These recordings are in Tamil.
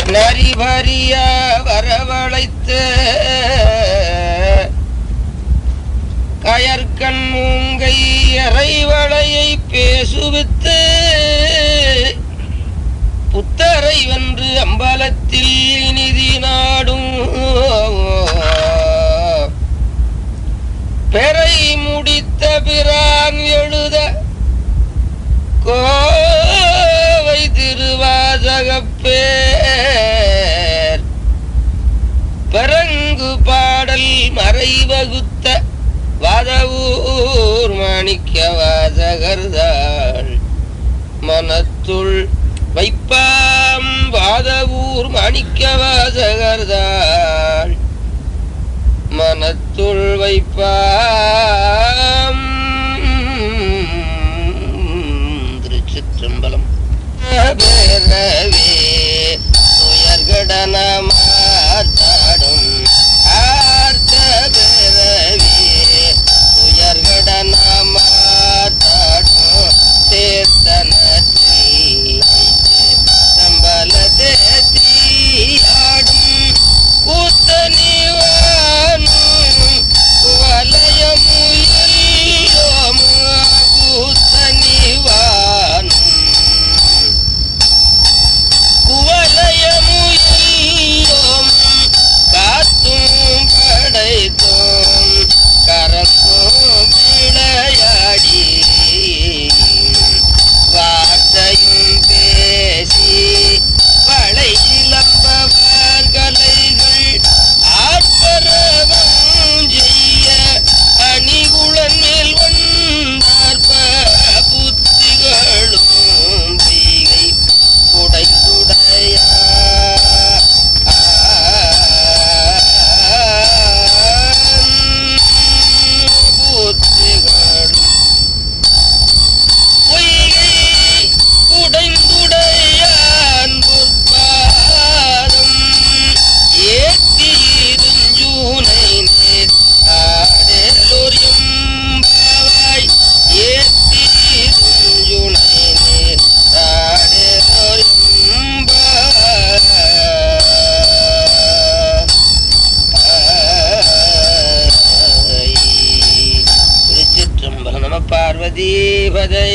நரிபரிய வரவழைத்து கயற்கண் மூங்கை அறைவளையை பேசுவித்து புத்தரை வென்று அம்பலத்தில் நிதி நாடும் பெறை முடித்த பிரான் எழுத கோவை திருவாசகப்பேர் பரங்கு பாடல் மறைவகுத்த வாதவூர் மாணிக்க வாசகர்தாள் மனத்துள் வைப்பாம் வாதவூர் மாணிக்க வாசகர்தாள் மனத்துள் வைப்பாம் திருச்சிற்றம்பலம் பேரவே துயர்கடன மாத்தாடும் ஆர்த்த பேரவே துயர்கடன மாத்தாடும் தேத்தனத்தில் சம்பல தேத்தியாடும் கூத்தனிவானும் வலயமுயல்யோம் கூத்தனிவானும் குவலயமுயல்யோம் காத்தும் படைத்தோம் கரத்தும் விளையாடி வார்த்தையும் பேசி வளை இளம்பவர் கலைகள் ஆற்பரவம் செய்ய அணிகுளன் மேல் வந்தார்ப புத்திகளும் பெய்கை உடைத்துடைய புத்திகளும் பொய்கை உடைந்துடையான் பொற்பாதம் ஏத்திருஞ்சூனை நேர் ஆடலோரியம் பாவாய் ஏத்திருஞ்சூனை நேர் ஆடலோரியம் பாவாய் திருச்சிற்றம்பலம் நம பார்வதி பதை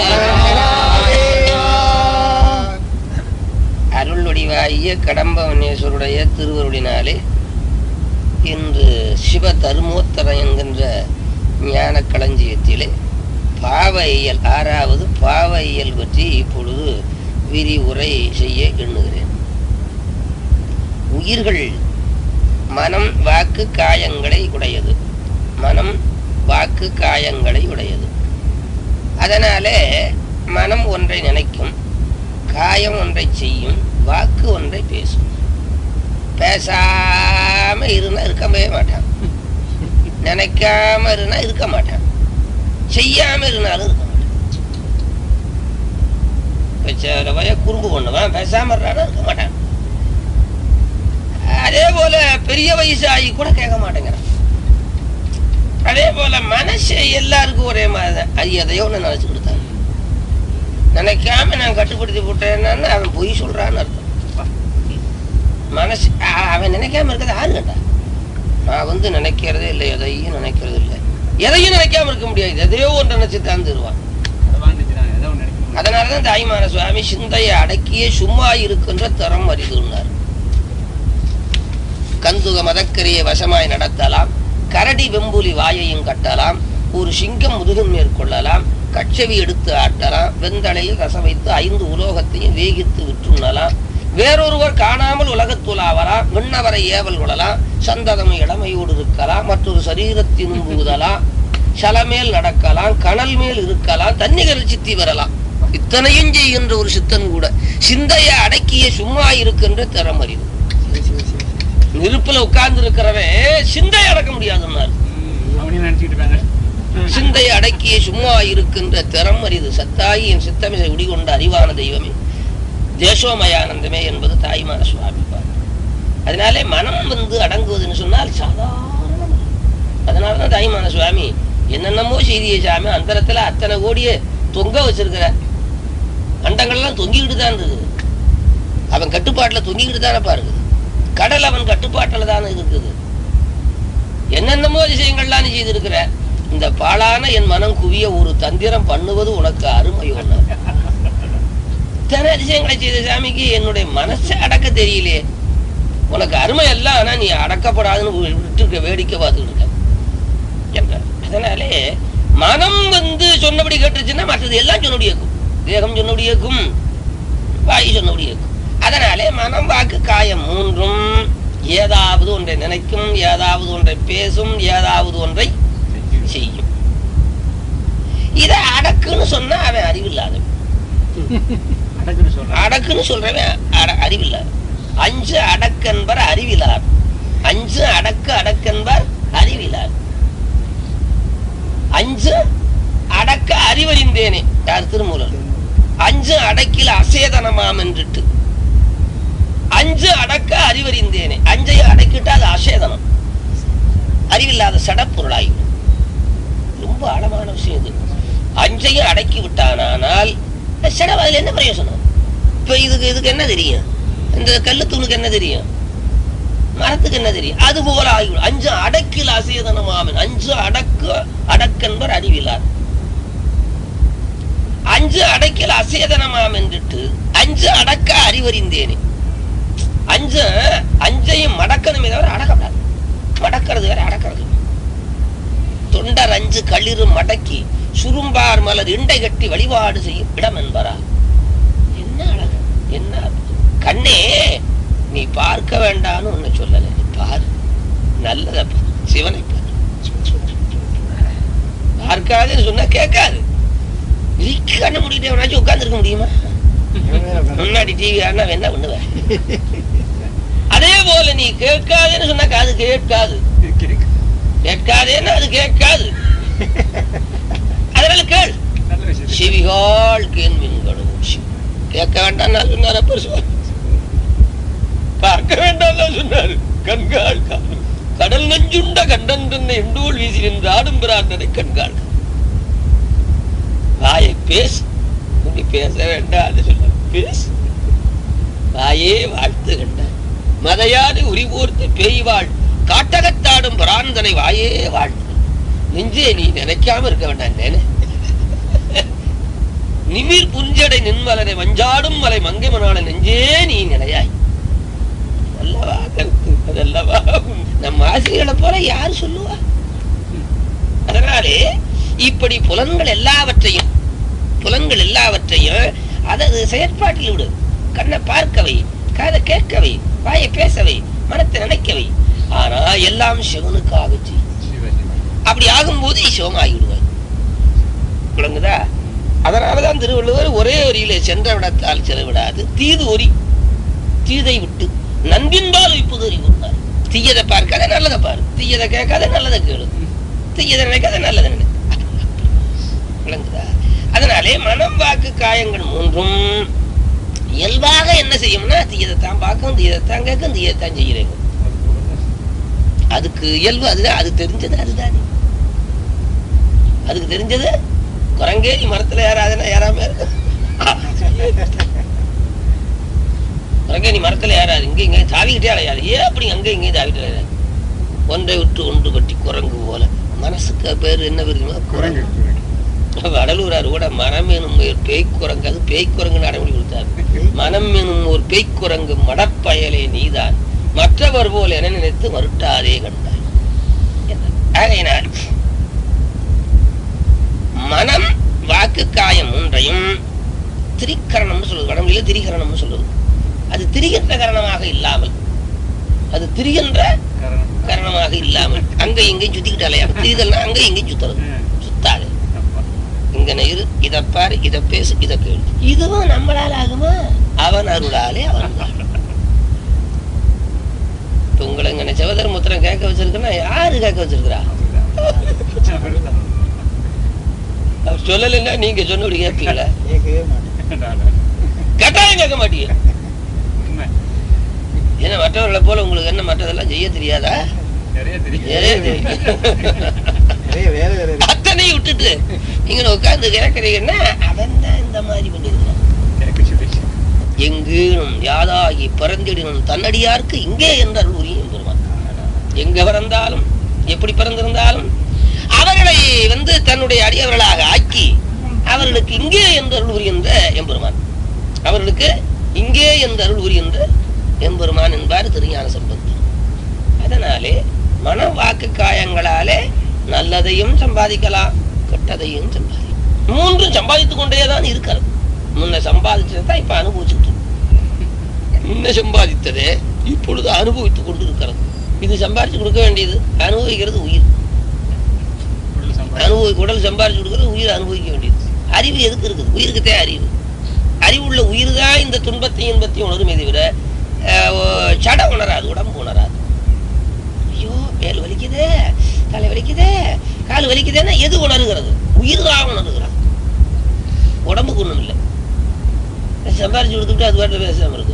அருளுடிவாகிய கடம்பவனேஸ்வருடைய திருவருளினாலே இன்று சிவ தருமோத்தரம் என்கின்ற ஞான களஞ்சியத்திலே பாவ இயல் ஆறாவது பாவ இயல் பற்றி இப்பொழுது விரிவுரை செய்ய எண்ணுகிறேன் உயிர்கள் மனம் வாக்கு காயங்களை உடையது மனம் வாக்கு காயங்களை உடையது அதனாலே மனம் ஒன்றை நினைக்கும் காயம் ஒன்றை செய்யும் வாக்கு ஒன்றை பேசும் பேசாம இருந்தா இருக்கவே மாட்டான் நினைக்காம இருந்தா இருக்க மாட்டான் செய்யாம இருந்தாலும் இருக்க மாட்டான் இப்ப சில பய குறும்பு பண்ணுவான் பேசாம இருந்தாலும் இருக்க மாட்டான் அதே போல பெரிய வயசு ஆகி கூட கேட்க மாட்டேங்கிறான் அதே போல மனசு எல்லாருக்கும் ஒரே மாதிரி தான் அது எதையோ ஒன்று நினைச்சு கொடுத்தாங்க நினைக்காம நான் கட்டுப்படுத்தி விட்டேன்னா அவன் பொய் சொல்றான்னு அர்த்தம் மனசு அ- அவன் நினைக்காம இருக்கிறது யாரு கேட்டா நான் வந்து நினைக்கிறதே இல்லை எதையும் நினைக்கிறது இல்லை எதையும் நினைக்காம இருக்க முடியாது எதையோ ஒன்று நினைச்சு தந்துருவான் அதனாலதான் தாய்மான சுவாமி சிந்தையை அடக்கியே சும்மா இருக்கின்ற தரம் அறிதுன்னார் கந்துக மதக்கரியை வசமாய் நடத்தலாம் கரடி வெம்புலி வாயையும் கட்டலாம் ஒரு சிங்கம் முதுகும் மேற்கொள்ளலாம் கச்சவி எடுத்து ஆட்டலாம் வெந்தளையில் ரசம் வைத்து ஐந்து உலோகத்தையும் வேகித்து விற்றுண்ணலாம் வேறொருவர் காணாமல் உலகத்துலாவலாம் விண்ணவரை ஏவல் கொள்ளலாம் சந்ததம் இளமையோடு இருக்கலாம் மற்றொரு சரீரத்தின் ஊதலாம் சலமேல் நடக்கலாம் கனல் மேல் இருக்கலாம் தன்னிகரில் சித்தி வரலாம் இத்தனையும் செய்கின்ற ஒரு சித்தன் கூட சிந்தையை அடக்கிய சும்மா இருக்கின்ற திறமறிவு நெருப்புல உட்கார்ந்து இருக்கிறவன் சிந்தை அடக்க முடியாதுன்னாரு சிந்தையை அடக்கிய சும்மா இருக்கின்ற திறம் அரிது சத்தாயி என் சித்தமிசை உடிகொண்ட அறிவான தெய்வமே தேசோமயானந்தமே என்பது தாய்மான சுவாமி பாட்டு. அதனாலே மனம் வந்து அடங்குவதுன்னு சொன்னால் சாதாரணம் அதனாலதான் தாய்மான சுவாமி என்னென்னமோ செய்திய சாமி அந்தரத்துல அத்தனை கோடியே தொங்க வச்சிருக்கிற அண்டங்கள்லாம் தொங்கிக்கிட்டு தான் இருந்தது அவன் கட்டுப்பாட்டுல தொங்கிக்கிட்டு தானே பாருங்க கடல் அவன் கட்டுப்பாட்டுல தானே இருக்குது என்னென்னமோ விஷயங்கள்லாம் நீ செய்திருக்கிற இந்த பாழான என் மனம் குவிய ஒரு தந்திரம் பண்ணுவது உனக்கு அருமை ஒண்ணு இத்தனை அதிசயங்களை செய்த சாமிக்கு என்னுடைய மனசை அடக்க தெரியலையே உனக்கு அருமை எல்லாம் ஆனா நீ அடக்கப்படாதுன்னு வி- விட்டுருக்க வேடிக்கை பார்த்துக்கிட்டு இருக்க என்றார். அதனாலே மனம் வந்து சொன்னபடி கேட்டுச்சுன்னா மற்றது எல்லாம் சொன்னபடி கேட்கும் தேகம் சொன்னபடி கேட்கும் வாய் சொன்னபடி கேட்கும் அதனாலே மனம் வாக்கு காயம் மூன்றும் ஏதாவது ஒன்றை நினைக்கும் ஏதாவது ஒன்றை பேசும் ஏதாவது ஒன்றை செய்யும் இதை அடக்குன்னு சொன்னா அவன் அறிவில்லாதவன் அடக்குன்னு சொல்றேன் அடக்குன்னு சொல்றவன் அட- அறிவில்லாத அஞ்சு அடக்கென்பர் அறிவிலார் அஞ்சு அடக்கு அடக்கென்பர் அறிவிலார் அஞ்சு அடக்க அறிவறிந்தேனே யார் திருமூலர் அஞ்சு அடக்கில் அசேதனமாம் என்றிட்டு அஞ்சு அடக்க அறிவறிந்தேனே அஞ்சையை அடக்கிட்டு அது அசேதனம் அறிவில்லாத சடப்பொருளாயிடும் ரொம்ப ஆழமான விஷயம் இது அஞ்சையும் அடக்கி விட்டானால் சடம் அதுல என்ன பிரயோசனம் இப்ப இதுக்கு இதுக்கு என்ன தெரியும் இந்த கல்லு தூணுக்கு என்ன தெரியும் மரத்துக்கு என்ன தெரியும் அது போல ஆகிவிடும் அஞ்சு அடக்கில் அசேதனமாமன் அஞ்சு அடக்க அடக்கன்பர் அறிவிலார் அஞ்சு அடக்கில் அசேதனமாம் என்றிட்டு அஞ்சு அடக்க அறிவறிந்தேனே அஞ்சு அஞ்சையும் மடக்கணுமே தவிர அடக்கப்படாது மடக்கிறது வேற அடக்கிறது வேற. தொண்டர் அஞ்சு களிறு மடக்கி சுரும்பார் மலர் இண்டை கட்டி வழிபாடு செய்யும் இடம் என்பரா என்ன அழகு என்ன அற்புதம். கண்ணே நீ பார்க்க வேண்டாம்னு ஒண்ணு சொல்லல நீ பாரு நல்லத பாரு சிவனை பாரு பார்க்காதுன்னு சொன்னா கேட்காது நீ கண்ண முடிக்கிட்டே எவனாச்சும் உட்கார்ந்திருக்க முடியுமா முன்னாடி டிவி ஆனா என்ன பண்ணுவேன் அதே போல நீ கேட்காதேன்னு சொன்னா காது கேட்காது கேட்காதேன்னு அது கேட்காது அதனால கேள் நல்ல விஷயம் செவிகால் கேள்வின்களும் கேட்க வேண்டாம் நான் சொன்னார் அப்ப சொல் பார்க்க வேண்டாம் சொன்னாரு கண்கால் காணும் கடல் நெஞ்சுண்ட கண்டன் தன்னை எண்டோல் வீசி நின்று ஆடும் பிராண்டனை கண்கால் காணும். வாயை பேசு நீ பேச வேண்டாம் அது சொன்னார் பேசு வாயே வாழ்த்து கண்டார் மதையாறு உரிபோர்த்து பேய் வாழ் காட்டகத்தாடும் பிராந்தனை வாயே வாழ்த்து நெஞ்சே நீ நினைக்காம இருக்க வேண்டாம் நினை நிமிர் புஞ்சடை நின்மலனை வஞ்சாடும் மலை மங்கை மணாள நெஞ்சே நீ நிலையாய் அல்லவா கருத்து அதல்லவா உன் நம் ஆசிரியர்களை போல யார் சொல்லுவா அதனாலே இப்படி புலன்கள் எல்லாவற்றையும் புலன்கள் எல்லாவற்றையும் அதது செயற்பாட்டில் விடு கண்ணை பார்க்கவை காதை கேட்கவை வாயை பேசவை மனத்தை நினைக்கவை ஆனா எல்லாம் சிவனுக்காக செய் அப்படி ஆகும்போது சிவமாகிவிடுவாய் விளங்குதா அதனாலதான் திருவள்ளுவர் ஒரே வரியில சென்ற விடத்தால் செலவிடாது தீது ஒரி தீதை விட்டு நண்பின்பால் வைப்பது அறிவுனார் தீயதை பார்க்காத நல்லதை பாரு தீயதை கேட்காத நல்லதை கேளு தீயதை நினைக்காத நல்லதை நினை விளங்குதா அதனாலே மனம் வாக்கு காயங்கள் மூன்றும் இயல்பாக என்ன செய்யும்னா தீயதைத்தான் பார்க்கும் தீயதைத்தான் கேட்கும் தீயதைத்தான் செய்கிறேங்க அதுக்கு இயல்பு அதுதான் அது தெரிஞ்சது அதுதானே அதுக்கு தெரிஞ்சது குரங்கேரி மரத்துல ஏறாதுன்னா ஏறாம இருக்கு குரங்கேரி மரத்துல ஏறாது இங்க இங்க தாவிக்கிட்டே அலையாது ஏன் அப்படி அங்க இங்கேயும் தாவிட்டு அலையாது ஒன்றை விட்டு ஒன்று கட்டி குரங்கு போல மனசுக்கு பேர் என்ன தெரியுமா குரங்கு வடலூரார் கூட மனம் எனும் ஒரு பேய் குரங்கு அது பேய் குரங்கு நடைமுறை கொடுத்தார் மனம் எனும் ஒரு பேய் குரங்கு மடப்பயலே நீதான் மற்றவர் போல் என நினைத்து மறுட்டாதே கண்டாய் என்றார். ஆகையினால் மனம் வாக்கு காயம் மூன்றையும் திரிகரணம்னு சொல்லுது வடமொழியில திரிகரணம்னு சொல்லுது அது திரிகின்ற கரணமாக இல்லாமல் அது திரிகின்ற கரணமாக இல்லாமல் அங்க இங்கேயும் சுத்திக்கிட்டு அலையாது திரிதல்னா அங்க இங்கேயும் சுத்துறது சுத்தாது இங்க இரு இதை பாரு இதை பேசு இதை கேளு இதுவும் நம்மளால ஆகுமா அவன் அருளாலே அவன் அருள். இப்ப உங்களை இங்க சிவதர் முத்திரம் கேட்க வச்சிருக்குன்னா யாரு கேட்க வச்சிருக்கிறா அவர் சொல்லலைன்னா நீங்க சொன்னபடி கேட்பீங்களா கேட்கவே மாட்டேன் கட்டாயம் கேட்க மாட்டீங்க உண்மை ஏன்னா மற்றவர்களை போல உங்களுக்கு என்ன மற்றதெல்லாம் செய்ய தெரியாதா நிறைய தெரியும் நிறைய தெரியும் நிறைய வேலை வேற இருக்கு அத்தனையும் விட்டுட்டு நீங்க உட்கார்ந்து கேட்கறீங்கன்னா அவன் தான் இந்த மாதிரி பண்ணிருக்கான் கேட்க சொல்லி எங்கேனும் யாதாகி பிறந்திடினும் தன்னடியார்க்கு இங்கே என்றார் உரியும் பெருமான் எங்க பிறந்தாலும் எப்படி பிறந்திருந்தாலும் அவர்களை வந்து தன்னுடைய அடியவர்களாக ஆக்கி அவர்களுக்கு இங்கே என்று அருள் புரிகின்ற எம்பெருமான் அவர்களுக்கு இங்கே என்று அருள் புரிகின்ற எம்பெருமான் என்பார் திருஞான சம்பந்தர் அதனாலே மன வாக்கு காயங்களாலே நல்லதையும் சம்பாதிக்கலாம் கெட்டதையும் சம்பாதிக்கலாம் மூன்றும் சம்பாதித்துக் கொண்டே தான் இருக்கிறது முன்ன சம்பாதிச்சதை தான் இப்ப அனுபவிச்சுட்டு இருக்கோம். முன்ன சம்பாதித்ததே இப்பொழுது அனுபவித்துக் கொண்டு இருக்கிறது இது சம்பாதிச்சு கொடுக்க வேண்டியது அனுபவிக்கிறது உயிர் உடல் சம்பாதி- அனுபவி உடல் சம்பாதிச்சு கொடுக்கறது உயிர் அனுபவிக்க வேண்டியது அறிவு எதுக்கு இருக்குது உயிருக்குத்தே அறிவு அறிவுள்ள உயிர் தான் இந்த துன்பத்தையும் இன்பத்தையும் உணருமே தவிர அஹ், ஓ- சட உணராது உடம்பு உணராது ஐயோ மேல் வலிக்குதே தலை வலிக்குதே கால் வலிக்குதேன்னா எது உணர்கிறது உயிர் தான் உணர்கிறது உடம்புக்கு ஒண்ணும் இல்லை சம்பாரிச்சு கொடுத்துட்டு அது பாட்டு பேசாம இருக்கு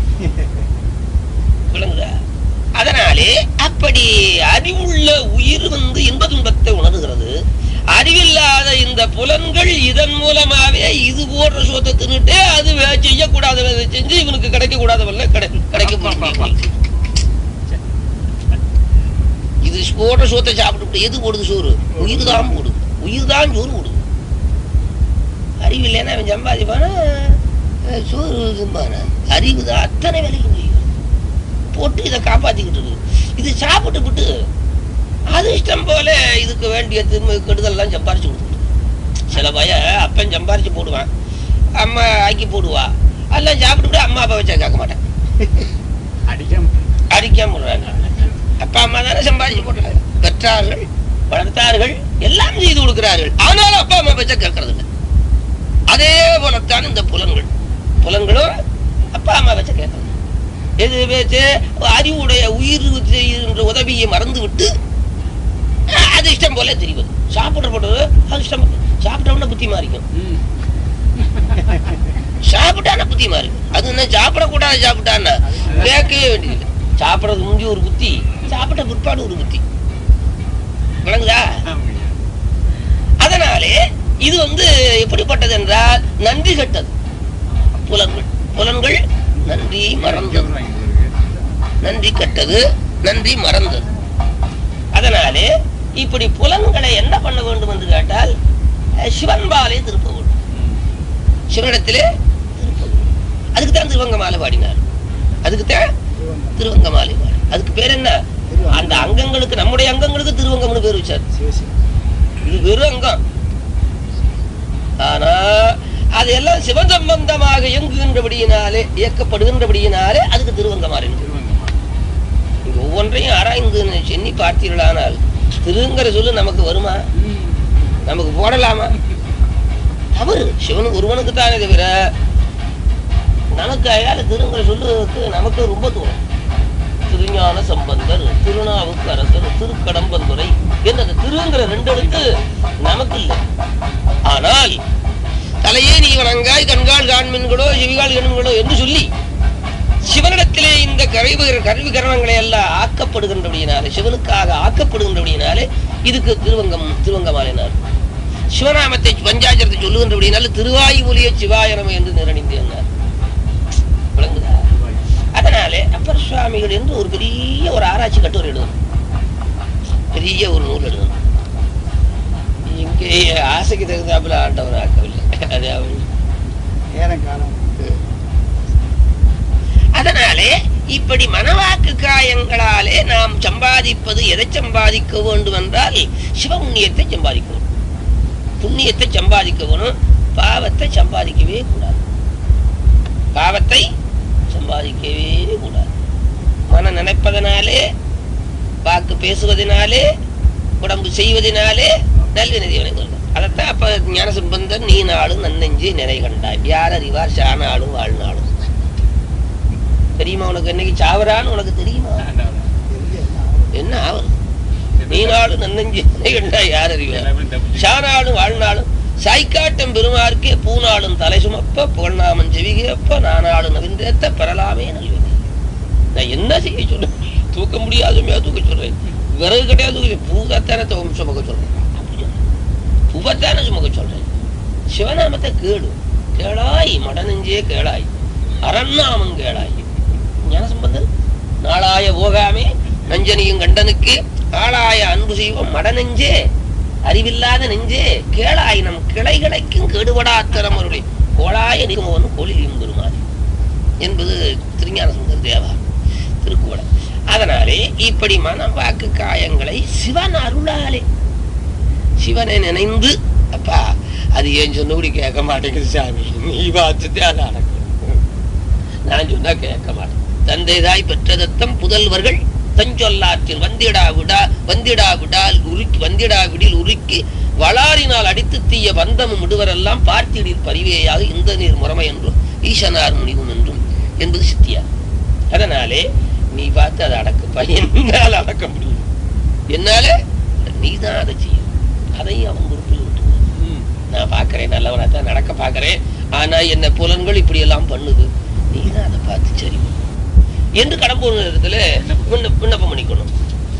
விளங்குதா அதனாலே அப்படி அறிவுள்ள உயிர் வந்து இன்ப துன்பத்தை உணர்கிறது அறிவில்லாத இந்த புலன்கள் இதன் மூலமாவே இது போன்ற சோத்தை தின்னுட்டு அது வே- செய்யக்கூடாததை செஞ்சு இவனுக்கு கிடைக்க கூடாதவல்ல கிடைக்க முடியும் இது போடுற சோத்தை சாப்பிட்டு எது போடுது சோறு உயிர் தான் போடுது உயிர் தான் சோறு போடுது அறிவு இல்லைன்னா அவன் சம்பாதிப்பானா அஹ் சோறு திம்பானா அறிவு தான் அத்தனை வேலைக்கு முடியும் போட்டு இதை காப்பாத்திக்கிட்டு இருக்கு இது சாப்பிட்டு விட்டு அது இஷ்டம் போல இதுக்கு வேண்டிய திரும்ப கெடுதல்லாம் சம்பாரிச்சு கொடுத்துட்டு சில பய அப்பன் சம்பாரிச்சு போடுவான் அம்மா ஆக்கி போடுவா எல்லாம் சாப்பிட்டு அம்மா அப்பா வச்சா கேட்க மாட்டேன் அடிக்காம அடிக்காம விடுறாங்க அப்பா அம்மா தானே சம்பாதிச்சு போட்டாங்க பெற்றார்கள் வளர்த்தார்கள் எல்லாம் செய்து கொடுக்கிறார்கள் ஆனாலும் அப்பா அம்மா பேச்ச கேட்கறது இல்லை அதே போலத்தான் இந்த புலன்கள் புலன்களும் அப்பா அம்மா பேச்ச கேட்கறது எது பேச்சு அறிவுடைய உயிர் செய்கின்ற உதவியை மறந்து விட்டு அஹ், அது இஷ்டம் போல தெரிவது சாப்பிடப்பட்டது அது இஷ்டம் சாப்பிட்டோம்னா புத்தி மாறிக்கும் ம். சாப்பிட்டானா புத்தி மாறி அது என்ன சாப்பிடக்கூடாது சாப்பிட்டான்னா கேட்கவே வேண்டியது சாப்பிடறது முந்தி ஒரு புத்தி சாப்பிட்ட பிற்பாடு ஒரு புத்தி விளங்குதா ஆமாய்யா. அதனாலே இது வந்து எப்படிப்பட்டது என்றால் நன்றி கெட்டது புலன்கள் புலன்கள் நன்றி மறந்தது எவ்வளவு வாங்கிட்டு இருக்கு? நன்றி கெட்டது நன்றி மறந்தது அதனாலே இப்படி புலன்களை என்ன பண்ண வேண்டும் என்று கேட்டால் அஹ், சிவன்பாலே திருப்ப வேண்டும் ம். சிவனிடத்திலே திருப்ப வேண்டும் அதுக்கு தான் திருவங்க மாலை பாடினார் அதுக்கு தான் திருவங்க மாலை பாடி அதுக்கு பேர் என்ன அந்த அங்கங்களுக்கு நம்முடைய அங்கங்களுக்கு திருவங்கம்னு பேர் வச்சார் சிவசிவம் இது வெறும் அங்கம் ஆனா அதெல்லாம் சிவசம்பந்தமாக இயங்குகின்றபடியினாலே இயக்கப்படுகின்றபடியினாலே அதுக்கு திருவங்கமாறு திருவங்கம்மா. இங்க ஒவ்வொன்றையும் ஆராய்ந்து சென்னி பார்த்தீர்களானால் திருங்கிற சொல்லு நமக்கு வருமா ம். நமக்கு போடலாமா தவறு சிவனுக்கு ஒருவனுக்கு தானே தவிர நமக்கு அயால திருங்கிற சொல்லுக்கு நமக்கு ரொம்ப தூரம் திருஞான சம்பந்தர் திருநாவுக்கு அரசர் திருக்கடம்பந்துரை என்னது திருங்கிற ரெண்டு எழுத்து நமக்கு இல்லை ஆனால் தலையே நீ வணங்காய் கண்கால் காண்மின்களோ செவிகால் கண்களோ என்று சொல்லி சிவனிடத்திலே இந்த கருவி கருவி கரணங்களை எல்லாம் ஆக்கப்படுகின்றபடியினாலே சிவனுக்காக ஆக்கப்படுகின்றபடியினாலே இதுக்கு திருவங்கம் திருவங்கமாலினார் சிவநாமத்தை பஞ்சாச்சரத்தை சொல்லுகின்றபடியினால திருவாயுமொழிய சிவாயனம் என்று நிரணிந்தேன்னார் விளங்குதா அதனாலே அப்பர் சுவாமிகள் என்று ஒரு பெரிய ஒரு ஆராய்ச்சி கட்டுரை எழுதணும் பெரிய ஒரு நூல் எழுதணும் இங்கே ஆசைக்கு தகுந்தாப்புல ஆண்டவர் ஆக்கவில்லை அது அவன் நேரம் காலம் அதனாலே இப்படி மனவாக்கு காயங்களாலே நாம் சம்பாதிப்பது எதை சம்பாதிக்க வேண்டும் என்றால் சிவ புண்ணியத்தை சம்பாதிக்க வேண்டும் புண்ணியத்தை சம்பாதிக்க வேணும் பாவத்தை சம்பாதிக்கவே கூடாது பாவத்தை சம்பாதிக்கவே கூடாது மன நினைப்பதனாலே வாக்கு பேசுவதனாலே உடம்பு செய்வதனாலே நல்வினை தீவனை கொள்ளும் அதைத்தான் அப்ப ஞான சம்பந்தன் நீ நாளும் நன்னெஞ்சு நிறை கண்டாய் யார் அறிவார் சானாலும் வாழ்நாளும் தெரியுமா உனக்கு என்னைக்கு சாவரான்னு உனக்கு தெரியுமா அதான், அதான். தெரிஞ்சு என்ன ஆகும்? என்ன ஆவல் நீ நாளும் நன்னெஞ்சு நிறை கண்டாய் யார் அறிவார் எல்லாமே தப்பு. சானாலும் வாழ்நாளும் சாய்க்காட்டம் பெருமார்க்கே பூநாளும் தலை சுமப்ப புகழ்நாமன் செவிகேப்ப நானாளும் நவிந்தேத்த பெறலாமே நல்வினை நான் என்ன செய்ய சொல்றேன் தூக்க முடியாதுமையா தூக்க சொல்றேன் விறகு கிடையாது தூக்க பூவைத்தானே துவம் சுமக்க சொல்றேன் அப்படி சொல்றேன். பூவைத்தானே சுமக்க சொல்றேன் சிவநாமத்தை கேளு கேளாய் மடநெஞ்சே கேளாய் அரண்நாமங்கேளாய் ஞானசம்பந்தர் நாளாய போகாமே நஞ்சனியும் கண்டனுக்கு ஆளாய அன்பு செய்வோம் மடநெஞ்சே அறிவில்லாத நெஞ்சே கேளாய் நம் கிளைகளைக்கும் கெடுபடா அத்தரமருளை கோளாய நிகமவன் கோழிலியும் பெருமாறி என்பது திருஞான சுந்தர் தேவா திருக்குவளை அதனாலே இப்படி மனம் வாக்கு காயங்களை சிவன் அருளாலே சிவனை நினைந்து அப்பா அது ஏன் சொன்னபடி கேட்க மாட்டேங்குது சாமி நீ பார்த்துட்டே அது நடக்கும் நான் சொன்னா கேட்க மாட்டேன் தந்தைதாய் பெற்ற தத்தம் புதல்வர்கள் தஞ்சொல்லாற்றில் வந்திடா விடா வந்திடா விடால் உருக்கி வந்திடா விடில் உருக்கி வளாரினால் அடித்து தீய பந்தமும் விடுவரெல்லாம் பார்த்திடில் பரிவேயாக இந்த நீர் முறைமை என்றும் ஈசனார் முடிவும் என்றும் என்பது சித்தியார் அதனாலே நீ பார்த்து அதை அடக்குப்பா என்னால் அடக்க முடியும் என்னால நீ தான் அதை செய்யும் அதையும் அவன் பொறுப்பில் விட்டு நான் பார்க்கறேன் நல்லவனா தான் நடக்க பார்க்கறேன் ஆனா என்ன புலன்கள் இப்படி எல்லாம் பண்ணுது நீ தான் அதை பார்த்து சரி பண்ணு. என்று கடம்பூர் நேரத்துல விண்ண- விண்ணப்பம் பண்ணிக்கணும்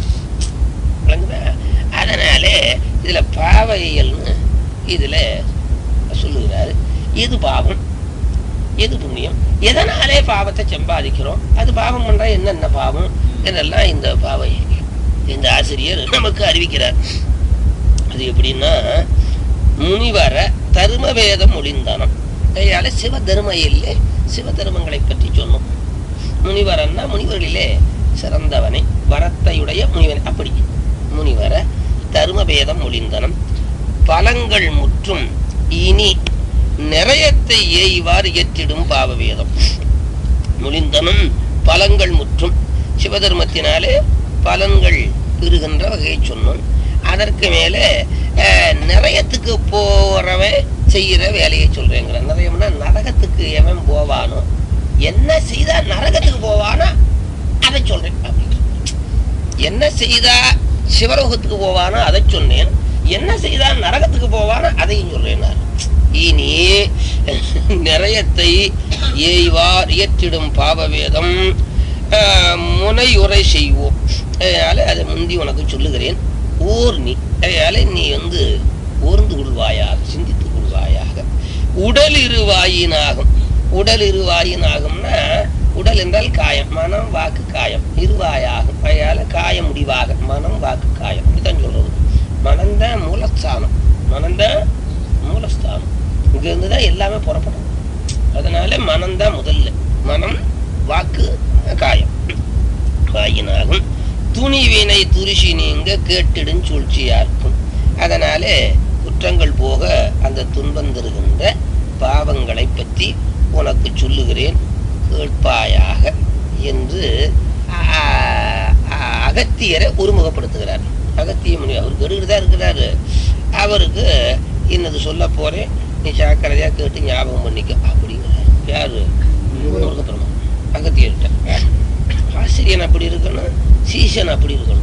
விளங்குதா அதனாலே இதுல பாவையல்னு இதுல சொல்லுகிறாரு எது பாவம் எது புண்ணியம் எதனாலே பாவத்தை சம்பாதிக்கிறோம் அது பாவம் பண்றா என்னென்ன பாவம் இதெல்லாம் இந்த பாவை இந்த ஆசிரியர் நமக்கு அறிவிக்கிறார் அது எப்படின்னா முனிவர தர்ம வேதம் ஒளிந்தானம் அதனால சிவ தர்ம இல்லை சிவ தர்மங்களை பற்றி சொன்னோம் முனிவரன்னா முனிவர்களிலே சிறந்தவனை வரத்தையுடைய முனிவன் அப்படி முனிவர தர்ம வேதம் ஒளிந்தனம் பலங்கள் முற்றும் இனி நிறையத்தை ஏய்வார் இயற்றிடும் பாவவேதம் முளிந்தனும் பலங்கள் முற்றும் சிவதர்மத்தினாலே பலன்கள் பெறுகின்ற வகையை சொன்னோம் அதற்கு மேலே அஹ், நிறையத்துக்கு போறவன் செய்யற வேலையை சொல்றேங்கிற நிறையம்னா நரகத்துக்கு எவன் போவானோ என்ன செய்தா நரகத்துக்கு போவானோ அதை சொல்றேன் அப்படின்னு என்ன செய்தா சிவலோகத்துக்கு போவானோ அதை சொன்னேன் என்ன செய்தா நரகத்துக்கு போவானோ அதையும் சொல்றேன் இனி நிறையத்தை ஏய்வார் இயற்றிடும் பாவவேதம் ஆஹ், முனையுரை செய்வோம் அதனால அதை முந்தி உனக்கு சொல்லுகிறேன் ஊர் நீ அதனால நீ வந்து ஓர்ந்து கொள்வாயாக சிந்தித்துக் கொள்வாயாக உடல் இருவாயினாகும் உடல் இருவாயினாகும்னா உடல் என்றால் காயம் மனம் வாக்கு காயம் இருவாயாகும் அதனால காய முடிவாக மனம் வாக்கு காயம் இப்படித்தான் சொல்றது மனம்தான் மூலஸ்தானம் மனம்தான் மூலஸ்தானம் இங்க இருந்து தான் எல்லாமே புறப்படும் அதனால மனம்தான் முதல்ல மனம் வாக்கு காயம் வாயினாகும் துணிவினை துரிசி நீங்க கேட்டிடும் சூழ்ச்சியார்க்கும் அதனாலே குற்றங்கள் போக அந்த துன்பம் தருகின்ற பாவங்களை பற்றி உனக்கு சொல்லுகிறேன் கேட்பாயாக என்று ஆ, ஆ, அகத்தியரை ஒருமுகப்படுத்துகிறார் அகத்திய முனி அவர் கெடுகிட்டு தான் இருக்கிறாரு அவருக்கு இன்னது சொல்ல போறேன் நீ சாக்கிரதையா கேட்டு ஞாபகம் பண்ணிக்க அப்படிங்கிறார் யாரு முருகப்பெருமான் அகத்தியர்கிட்ட ஆசிரியன் அப்படி இருக்கணும் சீசன் அப்படி இருக்கணும்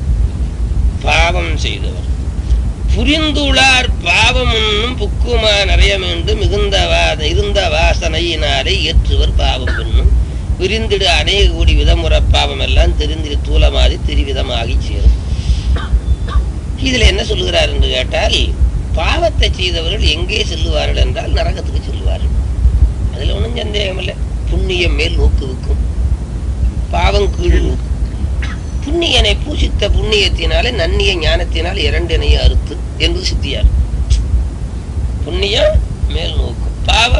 பாவம் செய்தவர் புரிந்துளார் பாவம் என்னும் புக்குமா நிறைய வேண்டும் மிகுந்த வாத இருந்த வாசனையினாலே ஏற்றுவர் பாவம் என்னும் விரிந்திடு அநேக கூடி விதமுற பாவம் எல்லாம் தெரிந்திடு தூலமாதி திரிவிதமாகி சேரும் இதுல என்ன சொல்லுகிறார் என்று கேட்டால் பாவத்தை செய்தவர்கள் எங்கே செல்லுவார்கள் என்றால் நரகத்துக்கு செல்லுவார்கள் அதுல ஒன்றும் சந்தேகம் இல்லை புண்ணியம் மேல் நோக்குவிக்கும் பாவம் கீழ் நோக்கு புண்ணியனை பூசித்த புண்ணியத்தினாலே நன்னிய ஞானத்தினால் இரண்டினைய அறுத்து என்பது சித்தியார் புண்ணியம் மேல் நோக்கு பாவ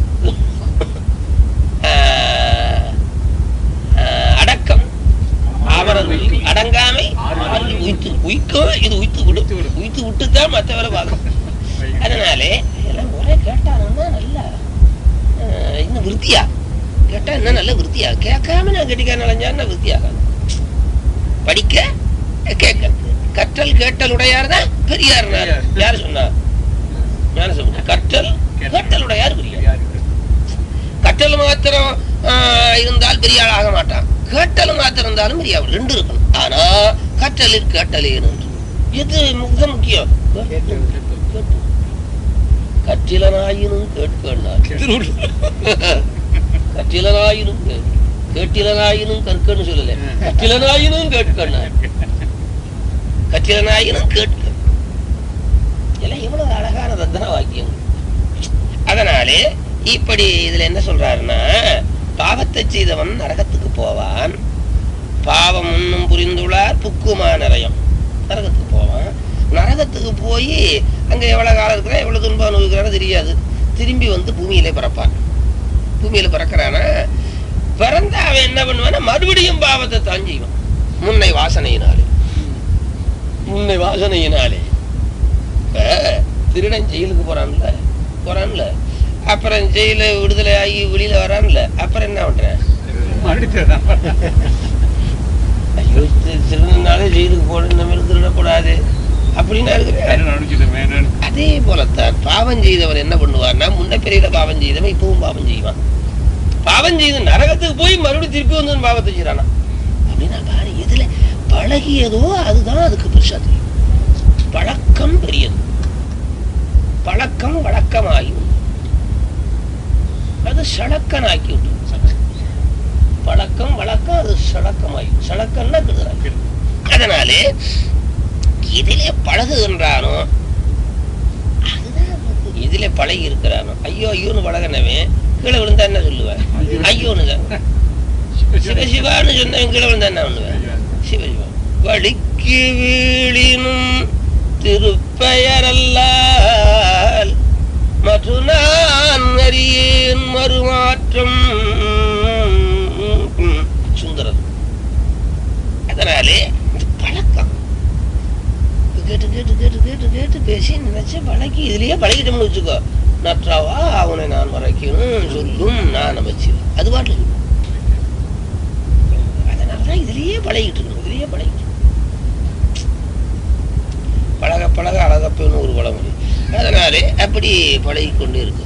ஆஹ், ஆஹ், அடக்கம் அவரது அடங்காமை அது உய்த்து உய்க்கும் இது உய்த்து விடும் உய்த்து விடும். உய்த்து விட்டுத்தான் மற்றவரை பார்க்கும் அதனாலே எல்லாம் ஒரே கேட்டானுன்னா நல்லா ஆஹ், இன்னும் விருத்தியா கேட்டா இன்னும் நல்ல விருத்தியா கேட்காம நான் கெட்டிக்கார நலஞ்சான்னு விருத்தியாகணும் படிக்க கேட்க கற்றல் கேட்டல் உடையார் தான் பெரியார் பெரியார். யார் சொன்னா ஞான சொல்லுங்க கற்றல் கேட்டல் உடையார் பெரியார் கற்றல் மாத்திரம் ஆஹ், இருந்தால் பெரிய ஆள் ஆக மாட்டான் கேட்டல் மாத்திரம் இருந்தாலும் பெரிய ஆள் ரெண்டு இருக்கணும் ஆனா கற்றலில் கேட்டலே என்று எது மிக முக்கியம் கேட்டல். கேட்டு. கற்றிலனாயினும் கேட்கலாம் கற்றிலனாயினும் கேட்க கேட்டிலனாயினும் கற்கன்னு சொல்லல கற்றிலனாயினும் கேட்கணும் கற்றிலனாயினும் கேட்க எல்லாம் எவ்வளவு அழகான ரத்தன வாக்கியம் அதனாலே இப்படி இதுல என்ன சொல்றாருன்னா பாவத்தை செய்தவன் நரகத்துக்கு போவான் பாவம் இன்னும் புரிந்துள்ளார் புக்குமா நிறையம் நரகத்துக்கு போவான் நரகத்துக்கு போய் அங்க எவ்வளவு காலம் இருக்கிறா எவ்வளவு துன்பம் அனுபவிக்கிறானோ தெரியாது திரும்பி வந்து பூமியிலே பிறப்பான் பூமியில பிறக்கிறானா பிறந்த அவன் என்ன பண்ணுவான்னா மறுபடியும் பாவத்தை தான் செய்வான் முன்னை வாசனையினாலே முன்னை வாசனையினாலே இப்ப திருடன் ஜெயிலுக்கு போறான்ல போறான்ல அப்புறம் ஜெயில விடுதலை ஆகி வெளியில வரான்ல அப்புறம் என்ன பண்றேன் மறுபடியும் ஐயோ தி- திருடனாலே ஜெயிலுக்கு போட இந்த மாதிரி திருடக்கூடாது அப்படின்னா இருக்கிறேன் நினைச்சிட்டு மேனன் அதே போலத்தான் பாவம் செய்தவன் என்ன பண்ணுவார்னா முன்ன பெரிய பாவம் செய்தவன் இப்பவும் பாவம் செய்வான் பாவம் செய்து நரகத்துக்கு போய் மறுபடியும் திருப்பி வந்து பாவத்தை செய்யறானா அப்படின்னா பாரு எதுல பழகியதோ அதுதான் அதுக்கு பெருசா தெரியும் பழக்கம் பெரியது பழக்கம் வழக்கமாகி விடும். அது சடக்கனாக்கி விட்டு பழக்கம் வழக்கம் அது சடக்கமாகி சடக்கம்னா கெடுதலாக்கி அதனாலே இதிலே பழகுகின்றானோ அதுதான் நமக்கு இதிலே பழகி இருக்கிறானோ ஐயோ ஐயோன்னு பழகினவன் கீழே விழுந்தா என்ன சொல்லுவேன் ஐயோன்னு தான் சிவசிவான்னு சொன்னவன் கீழே விழுந்தா என்ன பண்ணுவேன் சிவசிவா வழிக்கு வீழினும் திருப்பெயரல்லால் மற்ற நான் அறியேன் மறுமாற்றம் சுந்தரர் அதனாலே இது பழக்கம் கேட்டு கேட்டு கேட்டு கேட்டு கேட்டு பேசி நினைச்ச பழகி இதுலயே பழகிட்டோம்னு வச்சுக்கோ நற்றாவா அவனை நான் மறைக்கணும் சொல்லும் நான் அமைச்சிருவேன் அது பாட்டு அதனாலதான் இதுலயே பழகிட்டு இருக்கணும் இதுலயே பழகிட்டு இருக்கணும். பழக பழக அழகப்பன்னு ஒரு பழமொழி அதனாலே அப்படி பழகி கொண்டு இருக்கு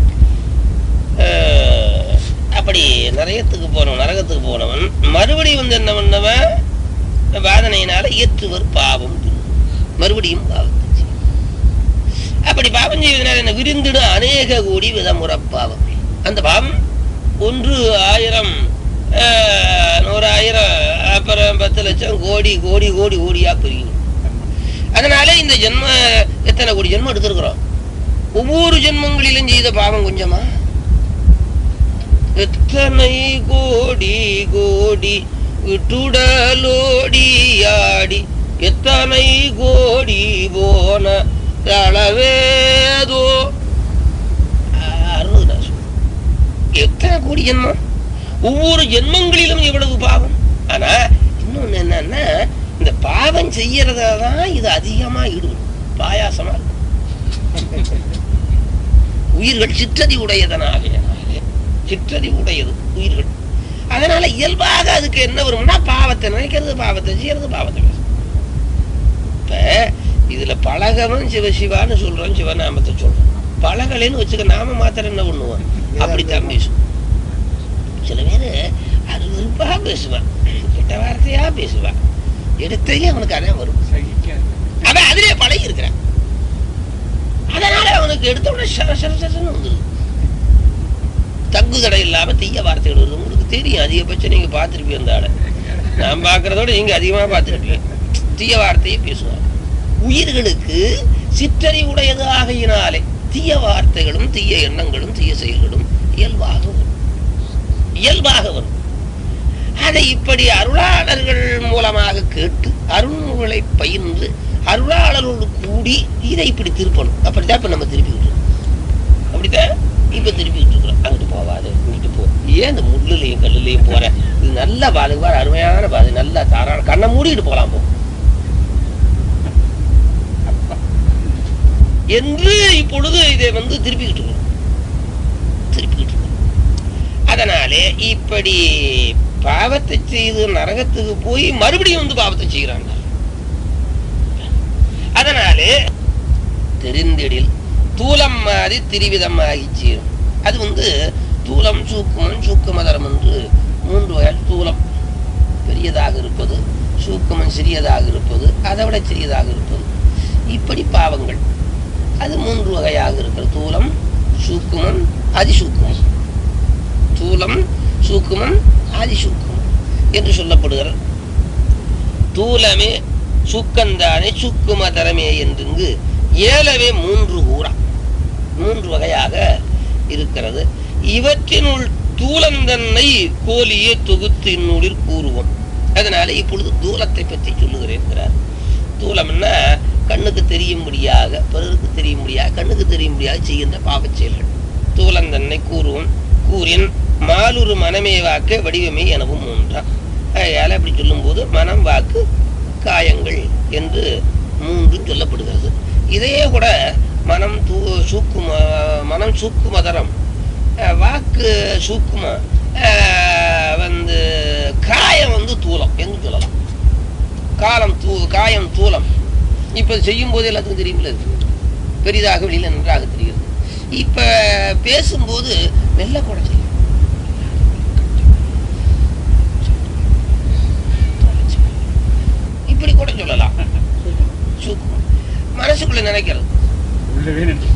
அஹ், அப்படி நரகத்துக்கு போனவன் நரகத்துக்கு போனவன் மறுபடியும் வந்து என்ன பண்ணவன் வாதனையினால ஏற்றுவர் பாவம் மறுபடியும் பாவத்தை செய்யும். அப்படி பாவம் செய்வதனால என்ன விரிந்திடும் அநேக கோடி விதமுறை பாவம் அந்த பாவம் ஒன்று ஆயிரம் ஆஹ், நூறாயிரம் அப்புறம் பத்து லட்சம் கோடி கோடி கோடி கோடியா பிரியும் அதனால இந்த ஜென்ம எத்தனை கோடி ஜென்மம் எடுத்திருக்கிறோம் ஒவ்வொரு ஜென்மங்களிலும் செய்த பாவம் கொஞ்சமா எத்தனை கோடி கோடி விட்டுடலோடி ஆடி எத்தனை கோடி போன அளவேதோ அறுபது நான் சொல்றேன். எத்தனை கோடி ஜென்மம் ஒவ்வொரு ஜென்மங்களிலும் எவ்வளவு பாவம் ஆனா இன்னொன்னு என்னன்னா இந்த பாவம் செய்யறதா தான் இது அதிகமா ஈடுபடும் பாயாசமா இருக்கும் உயிர்கள் சிற்றதி உடையதனாலே சிற்றதி உடையது உயிர்கள் அதனால இயல்பாக அதுக்கு என்ன வரும்னா பாவத்தை நினைக்கிறது பாவத்தை செய்யறது பாவத்தை பேசுறது. இப்ப இதுல பழகவன் சிவசிவான்னு சொல்றோம் சிவநாமத்தை சொல்றோம் பழகலைன்னு வச்சுக்க நாம மாத்திரம் என்ன பண்ணுவோம் அப்படித்தான் பேசுவோம் சில பேரு அருவருப்பா பேசுவான் கெட்ட வார்த்தையா பேசுவான் எடுத்ததுலயே அவனுக்கு அதான் வரும் சகிக்காது அவன் அதிலே பழகி இருக்கிறான் அதனால அவனுக்கு எடுத்த உடனே சர சர சரன்னு வந்துருது தங்கு தடை இல்லாம தீய வார்த்தைகள் வருது உங்களுக்கு தெரியும் அதிகபட்சம் நீங்க பார்த்திருப்பீங்க அந்த ஆளை நான் பார்க்கறதோட நீங்க அதிகமா பார்த்திருப்பீங்க தீய வார்த்தையை பேசுவாங்க உயிர்களுக்கு சிற்றறி உடையது ஆகையினாலே தீய வார்த்தைகளும் தீய எண்ணங்களும் தீய செயல்களும் இயல்பாக வரும் இயல்பாக வரும் அதை இப்படி அருளாளர்கள் மூலமாக கேட்டு அருள்நூல்களை பயின்று அருளாளரோடு கூடி இதை இப்படி திருப்பணும் அப்படித்தான் இப்ப நம்ம திருப்பிக்கிட்டு இருக்கோம். அப்படித்தான் இப்ப திருப்பிக்கிட்டு இருக்கிறோம் அங்கிட்டு போவாது இங்கிட்டு போ ஏன் இந்த முள்ளுலையும் கல்லுலையும் போற இது நல்ல பாதை பாரு அருமையான பாதை நல்லா தாராள கண்ணை மூடிட்டு போலாம் போ என்று இப்பொழுது இதை வந்து திருப்பிக்கிட்டு இருக்கிறோம் திருப்பிக்கிட்டு இருக்கிறோம் அதனாலே இப்படி பாவத்தை செய்து நரகத்துக்கு போய் மறுபடியும் வந்து பாவத்தை செய்கிறாங்க அதனாலே தெரிந்திடில் தூலம் மாதிரி திரிவிதம் ஆகிச்சு அது வந்து தூலம் சூக்குமம் சூக்குமதரம் என்று மூன்று வகை தூலம் பெரியதாக இருப்பது சூக்குமம் சிறியதாக இருப்பது அதை விட சிறியதாக இருப்பது இப்படி பாவங்கள் அது மூன்று வகையாக இருக்கிறது தூலம் சூக்குமம் அதிசூக்குமம் தூலம் சூக்குமம் ஆதிசூக்குமம் என்று சொல்லப்படுகிறது தூலமே சூக்கந்தானே சூக்குமதரமே என்றுங்கு ஏலவே மூன்று ஊரா மூன்று வகையாக இருக்கிறது இவற்றினுள் தூலந்தன்னை கோலியே தொகுத்து இந்நூலில் கூறுவோம் அதனால இப்பொழுது தூலத்தை பற்றி சொல்லுகிறேன் தூலம்னா கண்ணுக்கு தெரியும்படியாக பிறருக்கு தெரியும்படியாக கண்ணுக்கு தெரியும்படியாக செய்கின்ற பாவச் செயல்கள் தூலந்தன்னை கூறுவோம் கூறின் மாலுரு மனமே வாக்க வடிவமே எனவும் மூன்றாம் அதனால அப்படி சொல்லும்போது மனம் வாக்கு காயங்கள் என்று மூன்றும் சொல்லப்படுகிறது இதையே கூட மனம் தூ சூக்கும மனம் சூக்குமதரம் அஹ் வாக்கு சூக்கும அஹ் வந்து காயம் வந்து தூலம் என்று சொல்லலாம் காலம் தூ காயம் தூலம் இப்போ செய்யும் போது எல்லாத்துக்கும் தெரியுமில்ல இது பெரிதாக வெளியில் நன்றாக தெரிகிறது இப்போ பேசும்போது மெல்ல கூட செய்யும் இப்படி கூட சொல்லலாம் சூக்குமம் மனசுக்குள்ள நினைக்கிறது உள்ளவே நின்று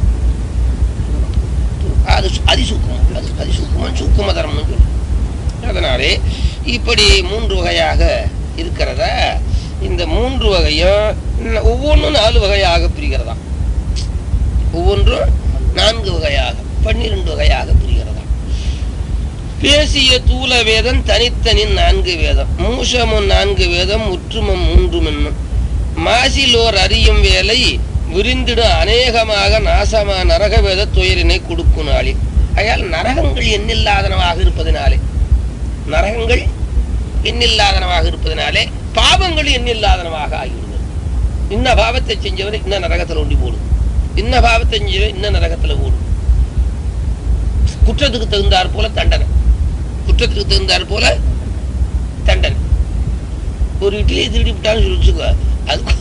அது சு- அதிசூக்குமம் அது அதிசூக்குமம் சூக்குமதரம்னு சொல்லும் அதனாலே இப்படி மூன்று வகையாக இருக்கிறத இந்த மூன்று வகையும் ந- ஒவ்வொன்றும் நாலு வகையாக பிரிகிறதா ஒவ்வொன்றும் நான்கு வகையாக பன்னிரண்டு வகையாக பிரிகிறதா பேசிய தூல வேதம் தனித்தனின் நான்கு வேதம் மூஷமும் நான்கு வேதம் உற்றுமம் மூன்று என்னும் மாசிலோர் அறியும் வேலை விரிந்திடும் அநேகமாக நாசமா நரக வேத துயரினை கொடுக்கும் நாளில் ஆகையால் நரகங்கள் எண்ணில்லாதனவாக இருப்பதினாலே நரகங்கள் எண்ணில்லாதனவாக இருப்பதினாலே பாவங்கள் எண்ணில்லாதனவாக ஆகிவிடுகிறது இன்ன பாவத்தை செஞ்சவரை இன்ன நரகத்தில் ஒண்டி போடும் இன்ன பாவத்தை செஞ்சவன் இன்ன நரகத்தில் ஓடும் குற்றத்துக்கு தகுந்தாற் போல தண்டனை குற்றத்துக்கு தகுந்தாற் போல தண்டனை ஒரு இட்லியை திருடி விட்டான்னு சொல்லி வச்சுக்கோ அது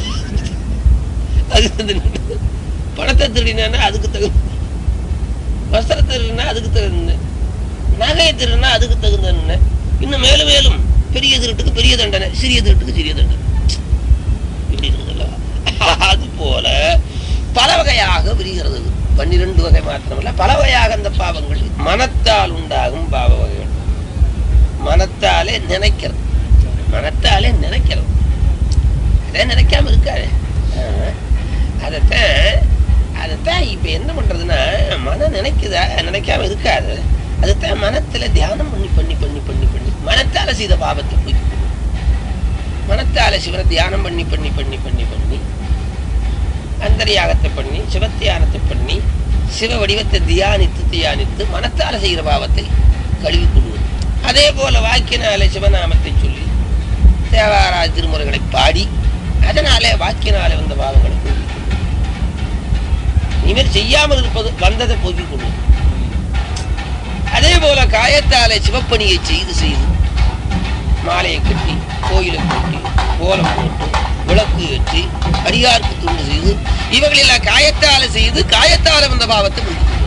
அது வந்து பணத்தை திருடினா அதுக்கு தகுந்த வஸ்திரத்தை திருடினா அதுக்கு தகுந்த நகையை திருடினா அதுக்கு தகுந்த இன்னும் மேலும் மேலும் பெரிய திருட்டுக்கு பெரிய தண்டனை சிறிய திருட்டுக்கு சிறிய தண்டனை இப்படி இருக்குதுல்ல அது போல பல வகையாக விரிகிறது இது. பன்னிரண்டு வகை மாத்திரமல்ல பல வகையாக அந்த பாவங்கள் மனத்தால் உண்டாகும் பாவ வகைகள் மனத்தாலே நினைக்கிறது மனத்தாலே நினைக்கிறது அதே நினைக்காம இருக்காது ஆஹ். அதைத்தான் அதைத்தான் இப்ப என்ன பண்றதுன்னா மனம் நினைக்குதா நினைக்காம இருக்காது அதைத்தான் மனத்துல தியானம் பண்ணி பண்ணி பண்ணி பண்ணி பண்ணி மனத்தால செய்த பாவத்தை போய் மனத்தால சிவனை தியானம் பண்ணி பண்ணி பண்ணி பண்ணி பண்ணி அந்தரியாகத்தை பண்ணி சிவத்தியானத்தை பண்ணி சிவ வடிவத்தை தியானித்து தியானித்து மனத்தால செய்கிற பாவத்தை கழுவி கொள்வது அதே போல வாக்கினாலே சிவநாமத்தை சொல்லி தேவாரா திருமுறைகளை பாடி அதனாலே வாக்கினாலே வந்த பாவங்களை போக்கிக் கொள்வது. இனிமேல் செய்யாமல் இருப்பது வந்ததை போக்கிக் கொள்வது அதே போல காயத்தாலே சிவப்பணியை செய்து செய்து மாலையை கட்டி கோயிலை கட்டி கோலம் போட்டு விளக்கு ஏற்றி அடியாருக்கு துண்டு செய்து இவங்களெல்லாம் காயத்தால செய்து காயத்தால வந்த பாவத்தை போக்கிக் கொள்வது.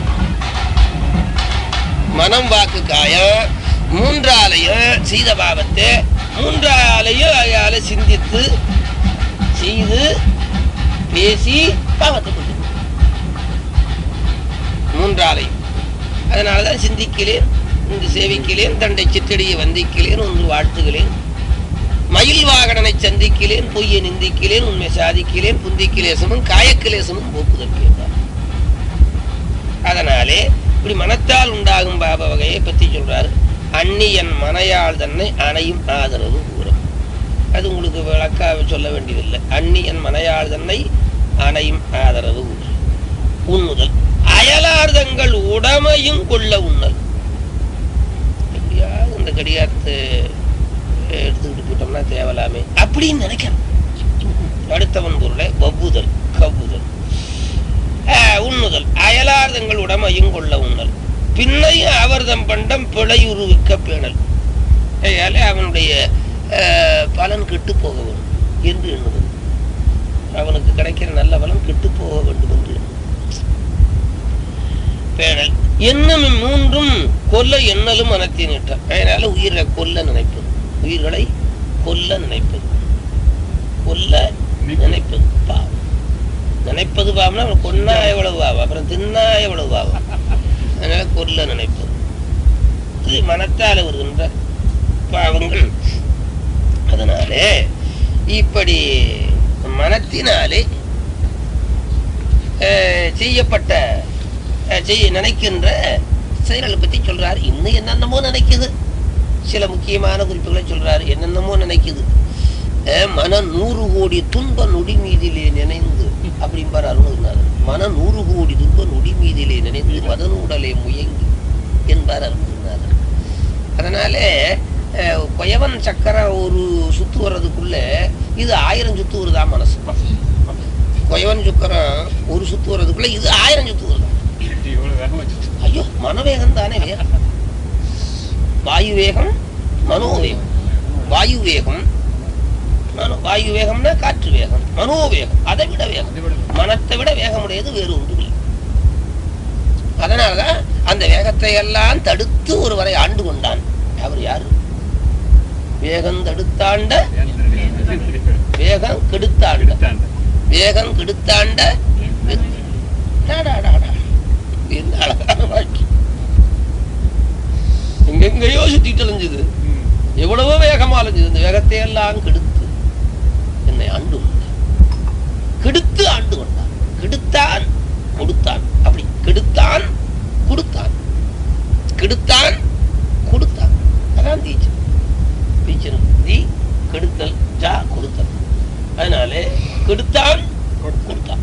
மனம் வாக்கு காயம் மூன்றாலையும் செய்த பாவத்தை மூன்றாலையும் அயால சிந்தித்து செய்து பேசி பாவத்தை கொண்டு மூன்றாலையும் அதனாலதான் சிந்திக்கிறேன் இன்று சேவிக்கிறேன் தண்டை சிற்றடியை வந்திக்கிறேன் ஒன்று வாழ்த்துகிறேன் மயில் வாகனனை சந்திக்கிறேன் பொய்யை நிந்திக்கிறேன் உண்மை சாதிக்கிறேன் புந்திக்கிலேசமும் காயக்கிலேசமும் போக்குதல் கேட்டார் அதனாலே இப்படி மனத்தால் உண்டாகும் பாப வகையை பற்றி சொல்றாரு அந்நியன் மனையாள் தன்னை அணையும் ஆதரவு கூறும் அது உங்களுக்கு விளக்காக சொல்ல வேண்டியதில்லை அந்நியன் மனையாள் தன்னை அணையும் ஆதரவு கூறும் உண்ணுதல் அயலார்தங்கள் உடமையும் கொள்ள உண்ணல் எப்படியாவது இந்த கடிகாரத்தை எடுத்துக்கிட்டு போயிட்டோம்னா தேவலாமே அப்படின்னு நினைக்கிறேன் அடுத்தவன் பொருளை வவ்வுதல் கவ்வுதல் ஆஹ், உண்ணுதல் அயலார்தங்கள் உடமையும் கொள்ள உண்ணல் பின்னையும் அவர்தம் பண்டம் பிழையுருவிக்க பேணல் ஆகையாலே அவனுடைய ஆஹ், பலன் கெட்டு போக வேண்டும் என்று எண்ணுதல் அவனுக்கு கிடைக்கிற நல்ல பலன் கெட்டு போக வேண்டும் என்று எண்ணுதல். பேணல் என்னும் மூன்றும் கொல்ல எண்ணலும் மனத்தினிட்டார் அதனால உயிரை கொல்ல நினைப்பது உயிர்களை கொல்ல நினைப்பது கொல்ல நினைப்பது பாவம் நினைப்பது பாவம்னா அவன் கொன்னா எவ்வளவு பாவம் அப்புறம் தின்னா எவ்வளவு பாவம் அதனால கொல்ல நினைப்பது இது மனத்தால வருகின்ற பாவங்கள் அதனாலே இப்படி மனத்தினாலே அஹ், செய்யப்பட்ட அஹ், செய்ய நினைக்கின்ற செயல்களை பத்தி சொல்றாரு இன்னும் என்னென்னமோ நினைக்குது சில முக்கியமான குறிப்புகளை சொல்றாரு என்னென்னமோ நினைக்குது அஹ், மன நூறு கோடி துன்ப நொடி மீதிலே நினைந்து அப்படிம்பார் அருணகிரிநாதன் மன நூறு கோடி துன்ப நொடி மீதிலே நினைந்து மதனூடலே முயங்கி என்பார் அருணகிரிநாதன் அதனால அஹ், கொயவன் சக்கரம் ஒரு சுத்து வர்றதுக்குள்ள இது ஆயிரம் சுத்து வருதா மனசு கொயவன் சக்கரம் ஒரு சுத்து வர்றதுக்குள்ள இது ஆயிரம் சுத்து வருதா இவ்வளவு வேகம் வச்சுட்டு ஐயோ மனவேகம் தானே வேகம் வாயு வேகம் மனோவேகம் வாயு வேகம் மனோ வாயு வேகம்னா காற்று வேகம் மனோவேகம் அதை விட வேகம் அதை விட மனத்தை விட வேகமுடையது வேறு ஒன்று இல்லை அதனாலதான் அந்த வேகத்தை எல்லாம் தடுத்து ஒருவரை ஆண்டு கொண்டான் அவர் யாரு வேகம் தடுத்தாண்ட வேகம் கெடுத்தாண்ட எடுத்தாண்ட. வேகம் கெடுத்தாண்ட வெற்றி. டாடாடாடா. என்ன அழகான வாக்கியம் எங்கெங்கயோ சுத்திட்டு அலைஞ்சது ம். எவ்வளவோ வேகமா அலைஞ்சது இந்த வேகத்தை எல்லாம் கெடுத்து என்னை ஆண்டு கொண்டான் கெடுத்து ஆண்டு கொண்டான் கெடுத்தான் கொடுத்தான் அப்படி கெடுத்தான் கொடுத்தான் கெடுத்தான் கொடுத்தான் அதான் தீச்சம் தீச்சனம் தீ கெடுத்தல் ஜா கொடுத்தல் அதனாலே கெடுத்தான் கொடுத்தான்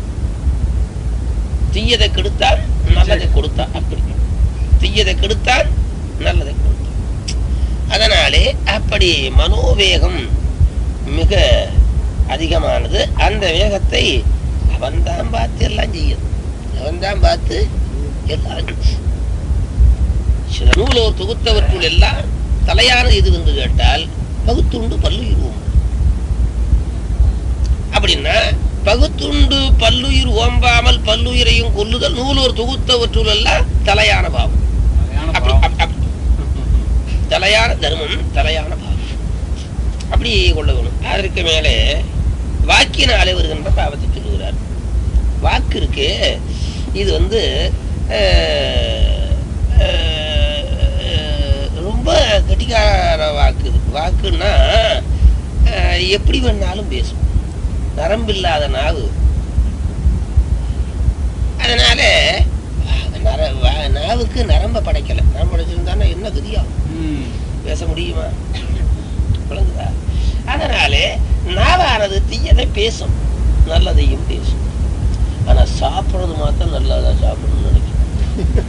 தீயதை கெடுத்தான் நல்லதை கொடுத்தான் அப்படி தீயதை கெடுத்தான் நல்லதை கொடுத்தான் அதனாலே அப்படி மனோவேகம் மிக அதிகமானது அந்த வேகத்தை அவன்தான் பார்த்து எல்லாம் செய்யும் அவன்தான் பார்த்து எல்லாம் சில நூலோர் தொகுத்தவற்றுள் எல்லாம் தலையானது எது என்று கேட்டால் பகுத்துண்டு பல்லுயிர் ஓம்பு அப்படின்னா பகுத்துண்டு பல்லுயிர் ஓம்பாமல் பல்லுயிரையும் கொல்லுதல் நூலோர் தொகுத்தவற்றுள் எல்லாம் தலையான பாவம் சரியான அப்படி பாவம். அப்- அப்படி. தலையான தர்மம் தலையான பாவம் அப்படி கொள்ள வேணும் அதற்கு மேலே வாக்கினாலே வருகின்ற பாவத்தை சொல்லுகிறார் வாக்கு இருக்கு இது வந்து அஹ், அஹ், ரொம்ப கட்டிக்கார வாக்கு இது. வாக்குன்னா அஹ், எப்படி வேணாலும் பேசும் நரம்பில்லாத நாவு அதனால நர வா- நாவுக்கு நரம்ப படைக்கல நரம்பு படைச்சிருந்தானா என்ன கதியாகும் ம். பேச முடியுமா விளங்குதா அதனாலே நாவானது தீயதை பேசும் நல்லதையும் பேசும் ஆனா சாப்பிடுறது மாத்திரம் நல்லதா சாப்பிடணும்னு நினைக்கும்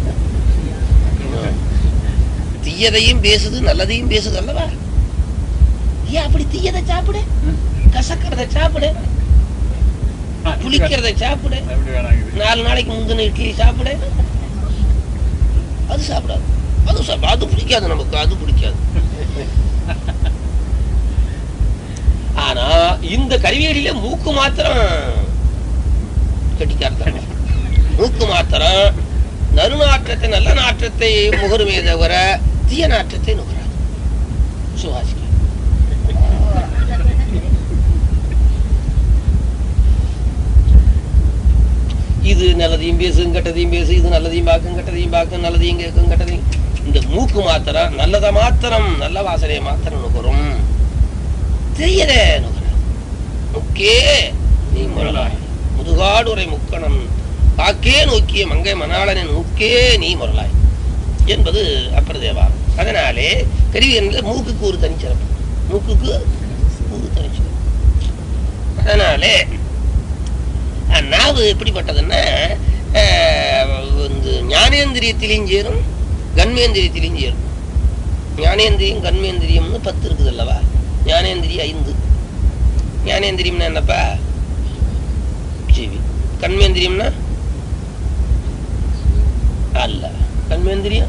தீயதையும் பேசுது நல்லதையும் பேசுது அல்லவா ஏன் அப்படி தீயதை சாப்பிடு ம். கசக்கிறத சாப்பிடு புளிக்கிறத சாப்பிடு எப்படி வேணாங்குது நாலு நாளைக்கு முந்தின இட்லி சாப்பிடு அது சாப்பிடாது அது சாப்பிட அது பிடிக்காது நமக்கு அது பிடிக்காது ஆனா இந்த கருவியடியில மூக்கு மாத்திரம் கட்டிக்காரத்தான் மூக்கு மாத்திரம் நறுநாற்றத்தை நல்ல நாற்றத்தை முகருமே தவிர தீய நாற்றத்தை நுகராது சுவாசிக்க இது நல்லதையும் பேசும் கெட்டதையும் பேசு இது நல்லதையும் பார்க்கும் கெட்டதையும் பார்க்கும் நல்லதையும் கேட்கும் கெட்டதையும் இந்த மூக்கு மாத்திரம் நல்லதை மாத்திரம் நல்ல வாசனையை மாத்திரம் நுகரும் தெரியலே நுகர முக்கே நீ முரலாய் முதுகாடுரை முக்கணம் காக்கே நோக்கிய மங்கை மணாளனின் முக்கே நீ முரலாய் என்பது அப்பிரதேவாரம் அதனாலே கருவியன்ல மூக்குக்கு ஒரு தனிச்சிறப்பு மூக்குக்கு ஒரு தனிச்சிறப்பு அதனாலே அஹ், நாவு எப்படிப்பட்டதுன்னா அஹ், வந்து ஞானேந்திரியத்திலையும் சேரும் கண்மேந்திரியத்திலையும் சேரும் ஞானேந்திரியம் கண்மேந்திரியம்னு பத்து இருக்குது அல்லவா ஞானேந்திரியம் ஐந்து ஞானேந்திரியம்னா என்னப்பா செவி கண்மேந்திரியம்னா அல்ல கண்மேந்திரியம்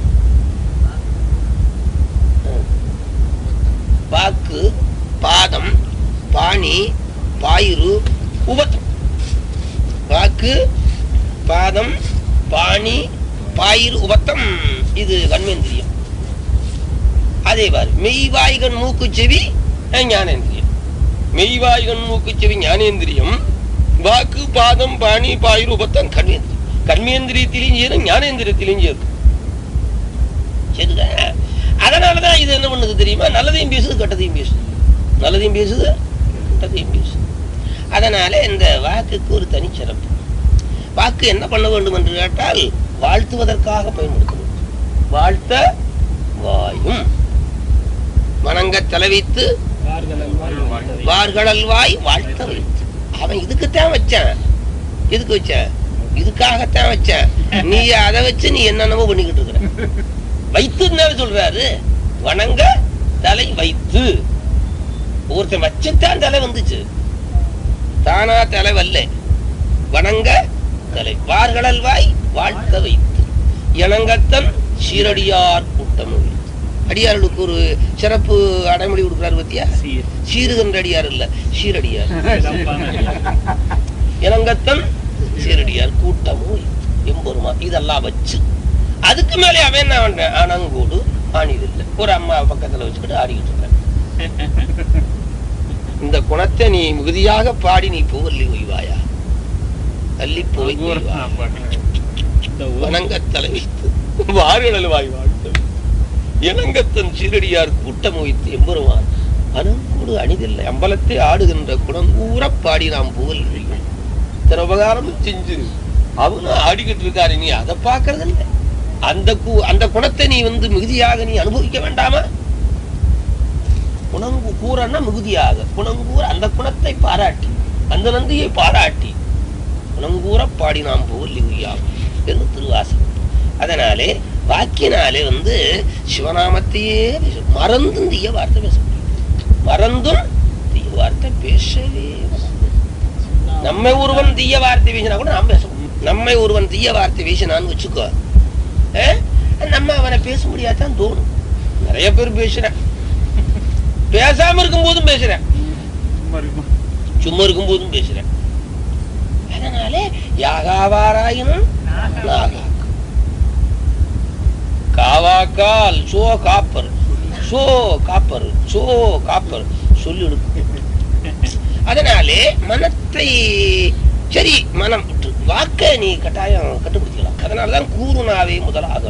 ம். வாக்கு பாதம் பாணி பாயிரு உபத்தம் வாக்கு பாதம் பாணி பாயிரு உபத்தம் இது கண்மேந்திரியம் அதே பாரு மெய்வாய்கண் மூக்கு செவி அஹ், ஞானேந்திரியம் மெய்வாய்கண் மூக்கு செவி ஞானேந்திரியம் வாக்கு பாதம் பாணி பாயிரு உபத்தம் கண்மேந்திரியம் கண்மேந்திரியத்திலையும் சேரும் ஞானேந்திரியத்திலையும் சேரும் சரிதா அதனாலதான் இது என்ன பண்ணுது தெரியுமா நல்லதையும் பேசுது கெட்டதையும் பேசுது நல்லதையும் பேசுது கெட்டதையும் பேசுது அதனால இந்த வாக்குக்கு ஒரு தனிச்சிறப்பு வாக்கு என்ன பண்ண வேண்டும் என்று கேட்டால் வாழ்த்துவதற்காக பயன்படுத்தணும் வாழ்த்த வாயும் வணங்க தலைவித்து வார்களல்வாய் வாழ்த்த வைத்து அவன் இதுக்குத்தான் வச்சான் எதுக்கு வச்சான் இதுக்காகத்தான் வச்சான் நீ அதை வச்சு நீ என்னென்னமோ பண்ணிக்கிட்டு இருக்கிற வைத்துன்னு சொல்றாரு வணங்க தலை வைத்து ஒருத்தன் வச்சுத்தான் தலை வந்துச்சு தானா தலை வல்ல வணங்க தலை வார்களல்வாய் வாழ்த்த வைத்து இணங்கத்தன் சீரடியார் கூட்டம் வைத்து அடியார்களுக்கு ஒரு சிறப்பு அடைமொழி கொடுக்குறாரு பத்தியா சீருகின்ற அடியார் இல்ல சீரடியார் இளங்கத்தன் சீரடியார் கூட்டமும் எம்பெருமா இதெல்லாம் வச்சு அதுக்கு மேலே அவன் என்ன பண்றான் அணங்கூடு ஆணிதில்லை ஒரு அம்மா பக்கத்துல வச்சுக்கிட்டு ஆடிக்கிட்டு இருக்கான் இந்த குணத்தை நீ மிகுதியாக பாடி நீ புகழி ஒய்வாயா தள்ளி போய் வணங்க தலை வைத்து வாரிழல் வாய் வாழ்த்து இணங்கத்தன் சீரடியார் கூட்டம் வைத்து எம்பெருமான் அனங்கூடு அணிதில்லை அம்பலத்தை ஆடுகின்ற குணங்கூற பாடி நாம் புகழ் இத்தனை உபகாரமும் செஞ்சு அவனும் ஆடிக்கிட்டு இருக்காரு நீ அதை பார்க்கறது இல்லை அந்த கு- அந்த குணத்தை நீ வந்து மிகுதியாக நீ அனுபவிக்க வேண்டாமா குணங்கு கூறன்னா மிகுதியாக குணங்கூற அந்த குணத்தை பாராட்டி அந்த நந்தியை பாராட்டி குணங்கூற பாடி நாம் புகழ் உய்யாம் என்று திருவாசகம் அதனாலே வாக்கினாலே வந்து சிவநாமத்தையே பேச மறந்தும் தீய வார்த்தை பேச முடியும் மறந்தும் தீய வார்த்தை பேசவே வராது. நம்மை ஒருவன் தீய வார்த்தை வீசினா கூட நாம் பேச முடியும் நம்மை ஒருவன் தீய வார்த்தை வீசினான்னு வச்சுக்கோ ஆ? நம்ம அவனை பேச முடியாதான் தோணும் நிறைய பேர் பேசுறேன் பேசாம இருக்கும் போதும் பேசுறேன் சும்மா இருக்கும் போதும் பேசுறேன் அதனாலே யாகாவாராயினும் நாகாக்கு காவாக்கால் சோ காப்பர் சோ காப்பர் சோ காப்பர் சொல்லிடு அதனாலே மனத்தை சரி மனம் விட்டு வாக்க நீ கட்டாயம் கட்டுப்படுத்திக்கலாம் அதனாலதான் கூறுனாவே முதலாக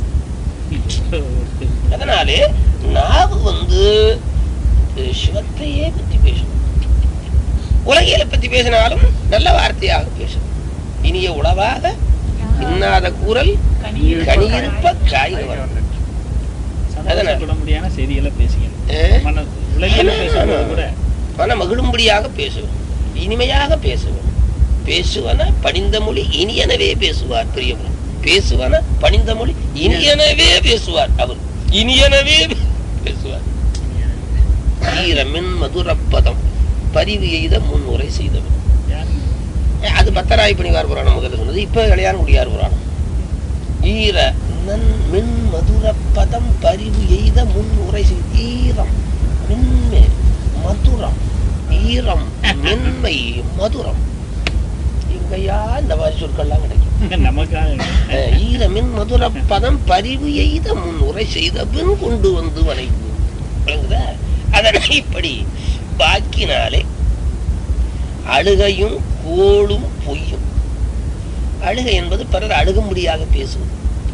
அதனாலே நாவு வந்து அஹ், சிவத்தையே பத்தி பேசணும் உலகியலை பத்தி பேசினாலும் நல்ல வார்த்தையாக பேசணும் இனிய உளவாக இன்னாத கூறல் கனியிருப்ப காய்க வரும் முடியான செய்திகளை பேசுங்க அஹ், மன உலகில பேசுறது கூட மன மகிழும்படியாக பேசுவேன் இனிமையாக பேசுவேன் பேசுவன பணிந்த மொழி இனியனவே பேசுவார் பெரியவர் பேசுவன பணிந்த மொழி இனியனவே பேசுவார் அவர் இனியனவே பேசுவார் ஈரமின் மதுரப்பதம் பரிவு எய்த முன்னுரை செய்தவன் யாருங்க? அது பத்தராய் பணிவார் புராணம் முதல்ல சொன்னது இப்ப கல்யாணகுடியார் புராணம் ஈர நன் மின் மதுர பதம் பரிவு எய்த முன் உரை செய் ஈரம் மென்மை மதுரம் ஈரம் மென்மை மதுரம் எங்கயா இந்த மாதிரி சொற்கள்லாம் கிடைக்கும் நமக்காக அஹ், ஈரமின் மதுர பதம் பரிவு எய்த முன் உரை செய்த பின் கொண்டு வந்து வணைவு விளங்குதா அதனை இப்படி வாக்கினாலே அழுகையும் கோளும் பொய்யும் அழுகை என்பது பிறர் அழுகும்படியாக பேசுவது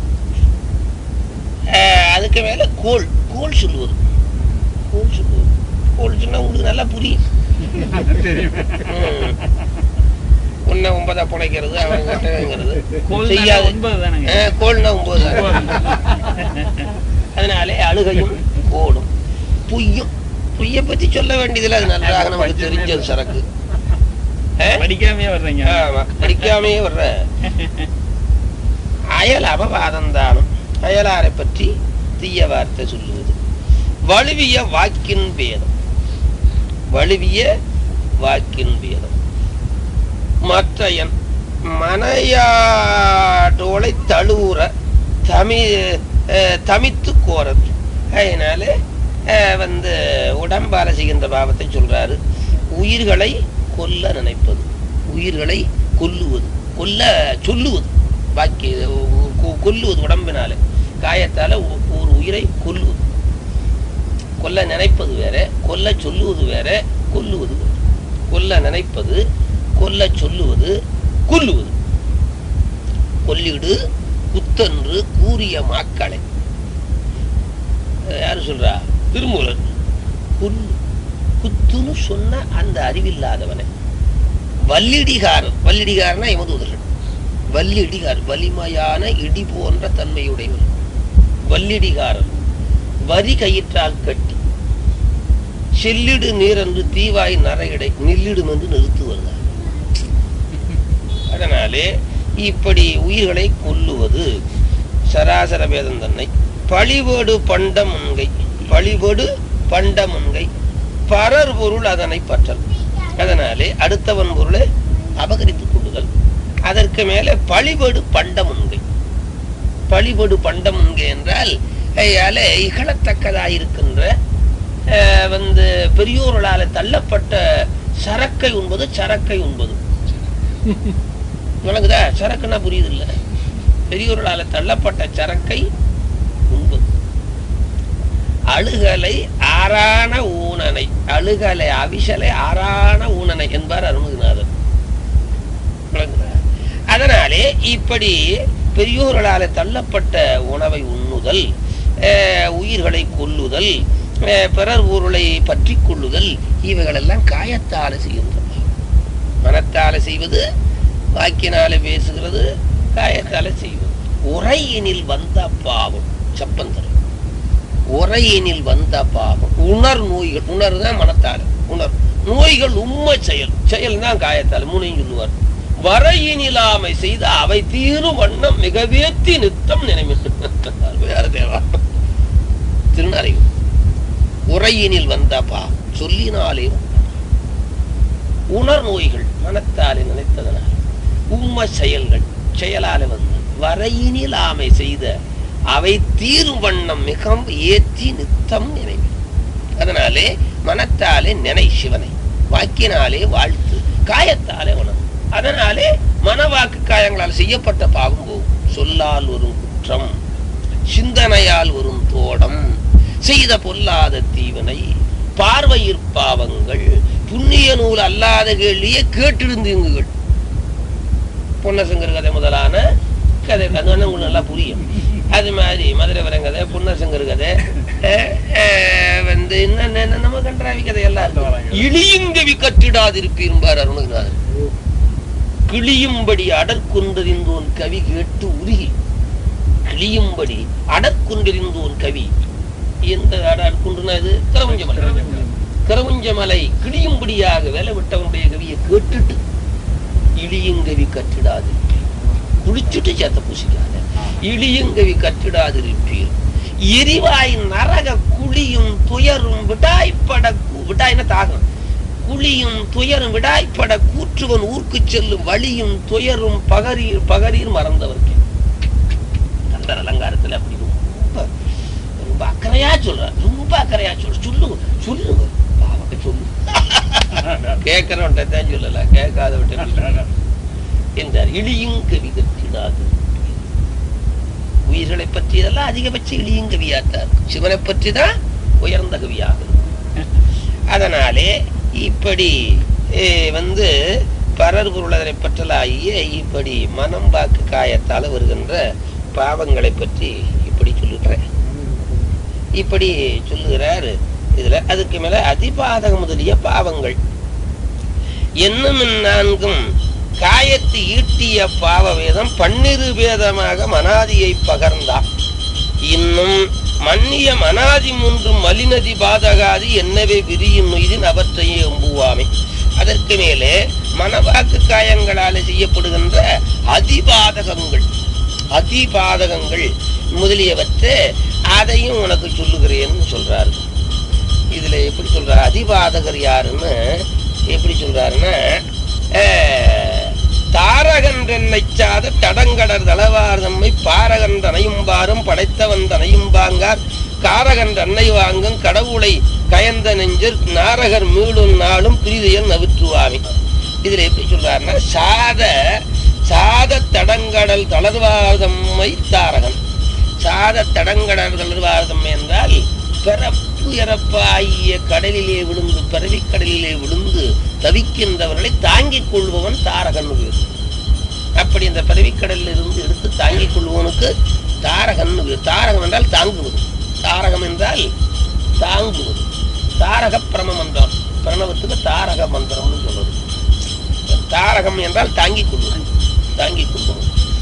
அஹ், அதுக்கு மேல கோள் கோள் சொல்லுவது கோள் சொல்லுவது கோள் சொன்னா உங்களுக்கு நல்லா புரியும் ம். உன்னை ஒன்பதா புனைக்கிறது அவன் கட்டங்கிறது கோல் செய்யாது. ஒன்பது தானங்க அஹ், கோள்னா ஒன்பது தான். அதனாலே அழுகையும் கோடும் பொய்யும் பொய்யை பத்தி சொல்ல வேண்டியதில்லை அது நன்றாக நமக்கு தெரிஞ்சது சரக்கு அஹ்? படிக்காமே வர்றீங்க ஆமா படிக்காமையே வர்ற அயல் அபவாதம் தானும் அயலாரை பற்றி தீய வார்த்தை சொல்லுவது வலுவிய வாக்கின் பேதம் வலுவிய வாக்கின் பேதம் மற்றையன் மனையாடோலை தழுவுற தமி அஹ், தமித்து கோரது அதனால அஹ், வந்து உடம்பால செய்கின்ற பாவத்தை சொல்றாரு உயிர்களை கொல்ல நினைப்பது உயிர்களை கொல்லுவது கொல்ல சொல்லுவது பாக்கி கொ- கொல்லுவது உடம்பினால காயத்தால ஒ- ஒரு உயிரை கொல்லுவது கொல்ல நினைப்பது வேற கொல்ல சொல்லுவது வேற கொல்லுவது வேற கொல்ல நினைப்பது கொல்ல சொல்லுவது கொல்லுவது கொல்லிடு குத்தன்று கூறிய மாக்களை அஹ் யாரு சொல்றா திருமூலர் கொல்லு குத்துன்னு சொன்ன அந்த அறிவில்லாதவனை வல்லிடிகாரன் வல்லிடிகாரனா எமதூதர்கள் வல்லிடிகார் வலிமையான இடி போன்ற தன்மையுடையவர் வல்லிடிகாரர் வரி கயிற்றால் கட்டி செல்லிடு நீரென்று தீவாய் நரையடை நில்லிடும் என்று நிறுத்துவதார் அதனாலே இப்படி உயிர்களை கொல்லுவது சராசர வேதம் தன்னை பழிவடு பண்ட முன்கை பழிவடு பண்ட முன்கை பரர் பொருள் அதனை பற்றல் அதனாலே அடுத்தவன் பொருளை அபகரித்துக் கொள்ளுதல் அதற்கு மேலே பழிபடு பண்ட முன்கை பழிபடு பண்ட முன்கை என்றால் ஐயால இகழத்தக்கதாயிருக்கின்ற அஹ், வந்து பெரியோர்களால தள்ளப்பட்ட சரக்கை உண்பது சரக்கை உண்பது விளங்குதா சரக்குன்னா புரியுது இல்ல பெரியோர்களால தள்ளப்பட்ட சரக்கை உண்பது அழுகலை ஆறான ஊனனை அழுகலை அவிசலை ஆறான ஊனனை என்பார் அருமகுநாதர் விளங்குதா? அதனாலே இப்படி பெரியோர்களால தள்ளப்பட்ட உணவை உண்ணுதல் அஹ், உயிர்களை கொல்லுதல் அஹ், பிறர் பொருளை பற்றி கொள்ளுதல் இவைகளெல்லாம் காயத்தால செய்கின்ற பாவம். மனத்தால செய்வது வாக்கினால பேசுகிறது காயத்தால செய்வது உரையினில் வந்த பாவம் சப்பந்தர் உரையினில் வந்த பாவம் உணர் நோய்கள் உணர் தான் மனத்தால உணர் நோய்கள் உண்மை செயல் செயல் தான் காயத்தால் மூணையும் சொல்லுவார் வரையினிலாமை செய்த அவை தீரும் வண்ணம் மிக வேத்தி நித்தம் நினைவு வேற தேவா திருநறைவு உரையினில் வந்த பாவம் சொல்லினாலே வந்த உணர் நோய்கள் மனத்தாலே நினைத்ததனால் உம்ம செயல்கள் செயலால வந்து வரையினில் ஆமை செய்த அவை தீரும் வண்ணம் மிகவும் ஏற்றி நித்தம் நினைவு அதனாலே மனத்தாலே நினை சிவனை வாக்கினாலே வாழ்த்து காயத்தாலே உணவு அதனாலே மனவாக்கு காயங்களால் செய்யப்பட்ட பாவம் போகும் சொல்லால் வரும் குற்றம் சிந்தனையால் வரும் தோடம் செய்த பொல்லாத தீவனை பார்வையிற் பாவங்கள் புண்ணிய நூல் அல்லாத கேள்வியை கேட்டிருந்தீங்குகள் பொன்னசங்கர் கதை முதலான கதை அது வந்து உங்களுக்கு நல்லா புரியும் அது மாதிரி மதுரை வரங்கதை பொன்னசங்கர் கதை அஹ், அஹ், வந்து இன்னும் என்ன நம்ம கன்றாவி கதை எல்லாம் இருக்கு இழியுங்கவி கட்டிடாதிருப்பீர்பார் அருணகிரிநாதர் கிளியும்படி அடற்குன்றறிந்தோன் கவி கேட்டு உருகி கிளியும்படி அடற்குன்றறிந்தோன் கவி எந்த அடற்குன்றுனா இது கரவஞ்சமலை கரவஞ்சமலை கிளியும்படியாக வேலை விட்டவனுடைய கவியை கேட்டுட்டு இழியுங்கவி கட்டிடாது குளிச்சுட்டு சேத்த பூசிக்காத இழியுங்கவி கட்டிடாதிருப்பீர் எரிவாய் நரக குழியும் துயரும் விடாய்ப்பட கூ- விடாய்னா தாகம் குழியும் துயரும் விடாய்ப்பட கூற்றுவன் ஊர்க்கு செல்லும் வழியும் துயரும் பகரீர் பகரீர் மறந்தவர்க்கு கந்தர் அலங்காரத்துல அப்படி ரொம்ப ரொம்ப அக்கறையா சொல்ற ரொம்ப அக்கறையா சொல்ற சொல்லுங்க சொல்லுங்க பாவக்க சொல்லு கேட்கிறவன்ட்ட தான் சொல்லல கேட்காதவட்ட என்றார் இழியும் கவி கட்டிடாது உயிர்களை பற்றியதெல்லாம் அதிகபட்ச இழியும் கவியாத்தார் சிவனை பற்றி தான் உயர்ந்த கவியாகும் அதனாலே இப்படி eh, வந்து பரர் பொருளரை பற்றலாகிய இப்படி மனம் வாக்கு காயத்தால் வருகின்ற பாவங்களை பற்றி இப்படி சொல்லுகிறேன் இப்படி சொல்லுகிறார் இதுல அதுக்கு மேல அதிபாதக முதலிய பாவங்கள் என்னும் நான்கும் காயத்து ஈட்டிய பாவ வேதம் பன்னிரு வேதமாக மனாதியை பகர்ந்தார் இன்னும் மன்னிய மனாதி மூன்று மலினதி பாதகாதி என்னவே விரியும் நொய்தின் அவற்றையே எம்புவாமே அதற்கு மேலே மனவாக்கு காயங்களால் செய்யப்படுகின்ற அதிபாதகங்கள் அதிபாதகங்கள் முதலியவற்றை அதையும் உனக்கு சொல்லுகிறேன்னு சொல்றாரு இதுல எப்படி சொல்றாரு அதிபாதகர் யாருன்னு எப்படி சொல்றாருன்னா அஹ், தாரகன்றென்னை சாத தடங்கடர் தளவார் தம்மை பாரகன் தனையும் பாரும் படைத்தவன் தனையும் பாங்கார் காரகன் தன்னை வாங்கும் கடவுளை கயந்த நெஞ்சர் நாரகர் மீளும் நாளும் பிரிதையல் நவிற்றுவாமி இதுல எப்படி சொல்றாருன்னா சாத சாத தடங்கடல் தளர்வாதம்மை தாரகன் சாத தடங்கடல் தளர்வாதம் என்றால் பிறப்பு இறப்பு ஆகிய கடலிலே விழுந்து பிறவிக் கடலிலே விழுந்து தவிக்கின்றவர்களை தாங்கிக் கொள்பவன் தாரகன் பேர் அப்படி இந்த பிறவிக்கடலில் இருந்து எடுத்து தாங்கிக் கொள்பவனுக்கு தாரகன் பேர் தாரகம் என்றால் தாங்குவது தாரகம் என்றால் தாங்குவது தாரக பிரம மந்திரம் பிரணவத்துக்கு தாரக மந்திரம்னு சொல்றது தாரகம் என்றால் தாங்கிக் கொள்வது தாங்கிக் கொள்வது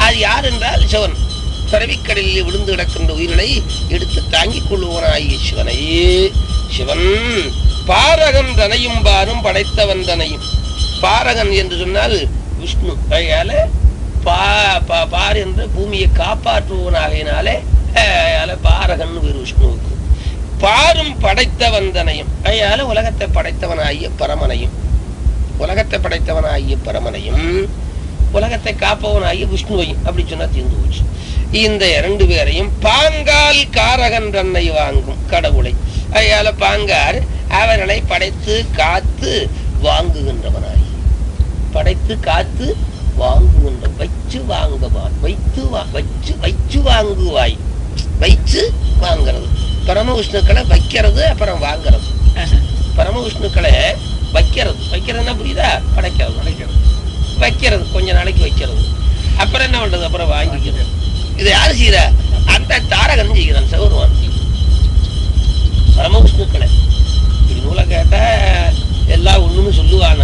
அது யார் என்றால் சிவன் பிறவிக்கடலில் விழுந்து கிடக்கின்ற உயிரினை எடுத்து தாங்கிக் கொள்ளுவனாகிய சிவனை சிவன் பாரகன் தனையும் பாரும் படைத்தவன் தனையும் பாரகன் என்று சொன்னால் விஷ்ணு அதனால பா பா- பார் என்ற பூமியை காப்பாற்றுவனாகையினாலே அதனால பாரகன் பேர் விஷ்ணுவுக்கு பாரும் படைத்தவன் தனையும் அதனால உலகத்தை படைத்தவனாகிய பரமனையும் உலகத்தை படைத்தவனாகிய பரமனையும் உலகத்தை காப்பவனாகிய விஷ்ணுவையும் அப்படி சொன்னா தீர்ந்து போச்சு இந்த இரண்டு பேரையும் பாங்கால் காரகன் தன்னை வாங்கும் கடவுளை அதனால பாங்கார் அவர்களை படைத்து காத்து வாங்குகின்றவனாய் படைத்து காத்து வாங்குகின்ற வச்சு வாங்குவான் வைத்து வா- வச்சு வச்சு வாங்குவாய் வைச்சு வாங்குறது பரம விஷ்ணுக்களை வைக்கிறது அப்புறம் வாங்குறது பரம விஷ்ணுக்களை வைக்கிறது வைக்கிறதுன்னா புரியுதா படைக்கிறது படைக்கிறது வைக்கிறது கொஞ்ச நாளைக்கு வைக்கிறது அப்புறம் என்ன பண்றது அப்புறம் வாங்கிக்கிறது இது யாரு செய்யற அந்த தாரகன் செய்கிறான் சிவருவான் பரம விஷ்ணுக்களை இது நூலை கேட்டா எல்லாம் ஒண்ணுன்னு சொல்லுவான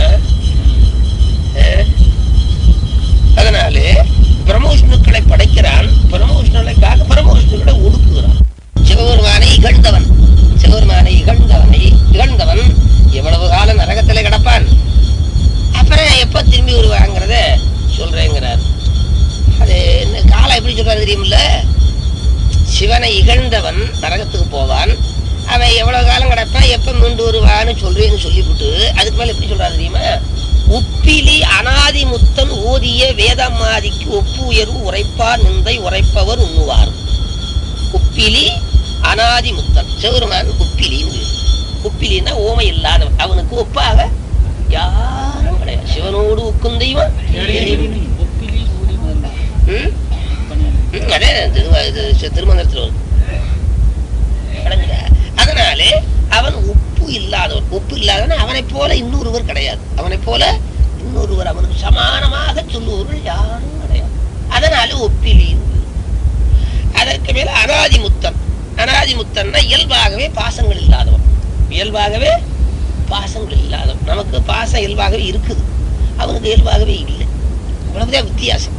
அதனாலே பரமவிஷ்ணுக்களை படைக்கிறான் பரமவிஷ்ணுக்களுக்காக பரமவிஷ்ணுக்களை ஒடுக்குகிறான் சிவபெருமானை இகழ்ந்தவன் சிவபெருமானை இகழ்ந்தவனை இகழ்ந்தவன் எவ்வளவு காலம் நரகத்திலே கிடப்பான் அப்புறம் எப்ப திரும்பி வருவாங்கிறத சொல்றேங்கிறார் அது என்ன காலம் எப்படி சொல்றாரு தெரியுமில்ல சிவனை இகழ்ந்தவன் நரகத்துக்கு போவான் அவன் எவ்வளவு காலம் கிடப்பான் எப்ப மீண்டு வருவான்னு சொல்றேன்னு சொல்லிவிட்டு அதுக்கு மேல எப்படி சொல்றாரு தெரியுமா உப்பிலி அனாதி முத்தன் ஓதிய வேதமாதிக்கு ஒப்பு உயர்வு உரைப்பார் நிந்தை உரைப்பவர் உண்ணுவார் உப்பிலி அனாதி முத்தன் சிவருமான் உப்பிலின்னு உப்பிலின்னா ஓமை இல்லாதவன் அவனுக்கு ஒப்பாக யாரும் கிடையாது சிவனோடு உக்கும் தெய்வம் ஒப்பிலி ஊதி மருந்து. ம்? ம், அதே திரும இது சி- திருமந்திரத்தில் வரும் விளங்குதா? அதனாலே அவன் உப்பு இல்லாதவன் உப்பு இல்லாதவன் அவனைப் போல இன்னொருவர் கிடையாது அவனைப் போல இன்னொருவர் அவனுக்கு சமானமாக சொல்லுவவர்கள் யாரும் கிடையாது அதனால ஒப்பிலி அதற்கு மேல அனாதிமுத்தன் அனாதிமுத்தன்னா இயல்பாகவே பாசங்கள் இல்லாதவன் இயல்பாகவே பாசங்கள் இல்லாதவன் நமக்கு பாசம் இயல்பாகவே இருக்குது அவனுக்கு இயல்பாகவே இல்லை இவ்வளவுதான் வித்தியாசம்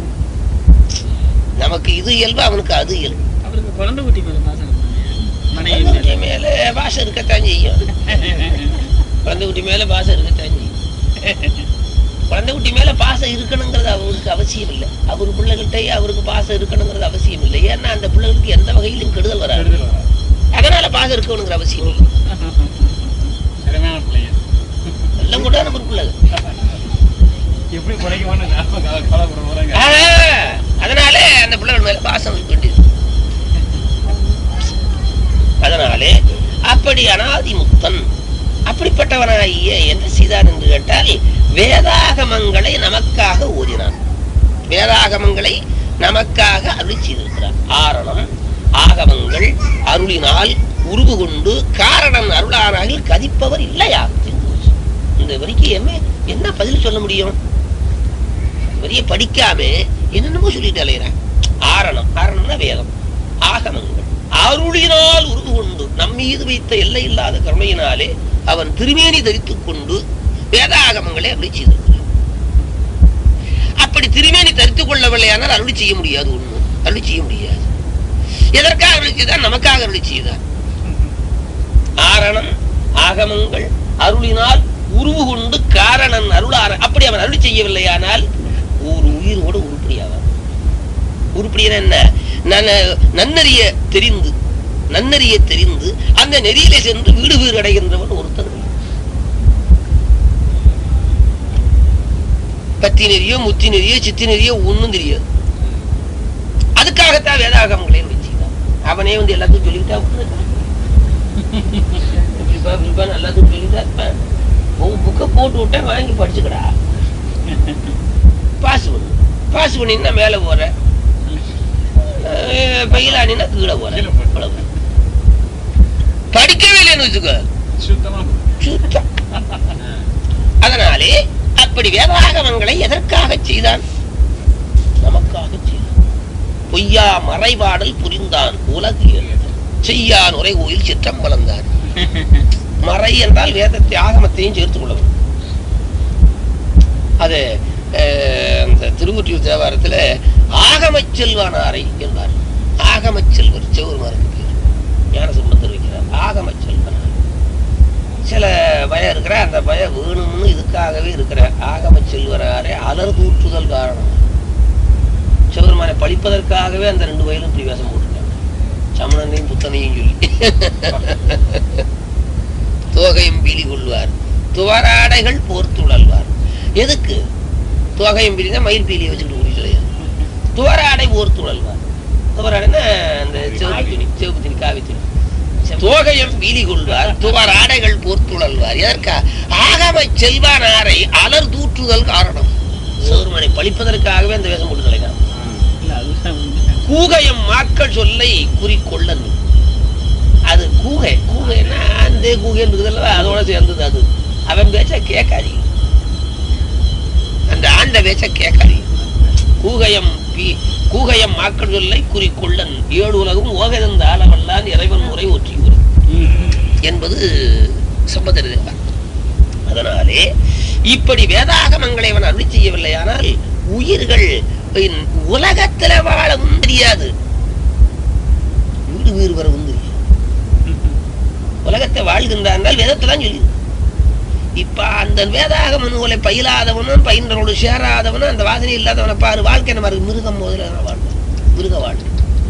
நமக்கு இது இயல்பு அவனுக்கு அது இயல்பு அவருக்கு குழந்தை குட்டி மேல பாசம் இருக்குங்க. மனைவி குழந்தை மேல. குட்டி மேல பாசம் இருக்கத்தான் செய்யும் குழந்தை குட்டி மேல பாசம் இருக்கத்தான் செய்யும் குழந்தை குட்டி மேல பாசம் இருக்கணுங்கிறது அவருக்கு அவசியம் இல்லை அவர் பிள்ளைகிட்டயே அவருக்கு பாசம் இருக்கணுங்கிறது அவசியம் இல்லை ஏன்னா அந்த பிள்ளைகளுக்கு எந்த வகையிலும் கெடுதல் வராது கெடுதல் வராது அதனால பாசம் இருக்கணுங்கிற அவசியம் இல்லை திறமையான பிள்ளைங்க எல்லாம் கூட நம்ம பிள்ளைகள் எப்படி குறைக்குமான்னு கவலைப்பட போறாங்க ஆஹ், அதனாலே அந்த பிள்ளைகள் மேல பாசம் இருக்க வேண்டியது அதனாலே அப்படி அனாதி முக்தன் அப்படிப்பட்டவனாகிய என்ன செய்தான் என்று கேட்டால் வேதாகமங்களை நமக்காக ஓதினான் வேதாகமங்களை நமக்காக அருளி செய்திருக்கிறான் ஆரணம் ஆகமங்கள் அருளினால் உருவு கொண்டு காரணம் அருளானாகில் கதிப்பவர் இல்லையா இந்த வரைக்கும் என்ன என்ன பதில் சொல்ல முடியும் வரிய படிக்காம என்னென்னமோ சொல்லிட்டு அலையிறான் ஆரணம் ஆரணம்னா வேதம் ஆகமங்கள் அருளினால் உருவு கொண்டு நம் மீது வைத்த எல்லை இல்லாத கருணையினாலே அவன் திருமேனி தரித்துக் கொண்டு வேதாகமங்களை அருளி செய்திருக்கிறான் அப்படி திருமேனி தரித்துக் கொள்ளவில்லையானால் அருளி செய்ய முடியாது ஒண்ணு அருளி செய்ய முடியாது எதற்காக அருளி செய்தான் நமக்காக அருளி செய்தான் ஆரணம் ஆகமங்கள் அருளினால் உருவு கொண்டு காரணன் அருளார அப்படி அவன் அருளி செய்யவில்லையானால் ஒரு உயிரோடு உருப்படியாவான் உருப்படியான என்ன நன்ன- நன்னறிய தெரிந்து நன்னறிய தெரிந்து அந்த நெறியிலே சென்று வீடு வீடு அடைகின்றவன் ஒருத்தன் இல்லை. பத்தி நெறியோ முத்தி நெறியோ சித்தி நெறியோ ஒண்ணும் தெரியாது அதுக்காகத்தான் வேதாகமங்களை அருளி செய்தான் அவனே வந்து எல்லாத்தையும் சொல்லிக்கிட்டா உட்கார்ந்திருக்கான். இப்படிப்பா இப்படிப்பா எல்லாத்தையும் சொல்லிட்டா இருப்பேன் உன் புக்கை போட்டு விட்டேன் வாங்கி படிச்சுக்கடா பாஸ் பண்ணு பாஸ் பண்ணினா மேலே போற பயிலானினா கீழே போற கீழே போற. அவ்வளவு. படிக்கவே இல்லைன்னு வச்சுக்கோ சுத்தமா சுத்தம் அதனாலே அப்படி வேதாகமங்களை எதற்காக செய்தான் நமக்காக செய்தான் பொய்யா மறைபாடல் புரிந்தான் உலகு செய்யான் உரை கோயில் சிற்றம் வளர்ந்தான் மறை என்றால் வேதத்தை ஆகமத்தையும் சேர்த்துக் கொள்ளவும் அது அஹ், அந்த திருவொற்றியூர் தேவாரத்துல ஆகமச் செல்வனாரை என்பார் ஆகமச் செல்வர் சிவருமாருக்கு பேர் ஞான சம்பந்தர் வைக்கிறார் ஆகமச் செல்வனார் சில பயம் இருக்கிற அந்த பயம் வேணும்னு இதுக்காகவே இருக்கிற ஆகமச் செல்வனாரே அலர் தூற்றுதல் காரணம் சிவருமானை பழிப்பதற்காகவே அந்த ரெண்டு வயலும் இப்படி வேஷம் போட்டிருக்காங்க சமணனையும் புத்தனையும் சொல்லி தோகையும் பீலி கொள்வார் துவராடைகள் போர்த்துழல்வார் எதுக்கு தோகையும் பீலி தான் மயில் பீலியை வச்சுக்கிட்டு கூடி சொல்லியாது துவராடை போர்த்துழல்வார் துவராடைன்னா அந்த சிவப்பு துணி சிவப்பு துணி காவி துணி தோகையம் பீலி கொள்வார் துவராடைகள் போர்த்துழல்வார் எதற்கா ஆகம செல்வானாரை அலர் தூற்றுதல் காரணம் சிவருமனை பழிப்பதற்காகவே அந்த வேஷம் போட்டு தலைக்கான் இல்ல அதுதான் உண்மை. கூகையம் மாக்கள் சொல்லை குறிக்கொள்ளன் அது கூகை கூகைன்னா அந்த கூகை இருக்குதுல்ல அதோட சேர்ந்தது அது அவன் பேச்ச கேட்காதீங்க அந்த ஆண்ட பேச்ச கேட்காதீங்க கூகையம் பி கூகையம் மாக்கள் சொல்லை குறிக்கொள்ளன் ஏழு உலகம் ஓகதந்த ஆளவல்லான் இறைவன் முறை ஒற்றி வரும் என்பது சம்பந்தர் அதனாலே இப்படி வேதாகமங்களை அவன் அருளி செய்யவில்லையானால் உயிர்கள் இன் உலகத்துல வாழவும் தெரியாது வீடு வீடு வரவும் தெரியாது உலகத்தை வாழ்கின்றால் வேதத்தை தான் சொல்லி இப்ப அந்த வேதாகம நூலை பயிலாதவனும் பயின்றனோடு சேராதவனும் அந்த வாசனை இல்லாதவனை பாரு வாழ்க்கை நம்ம இருக்கு. மிருகம் முதல்ல வாழ்க்கை மிருக வாழ்க்கை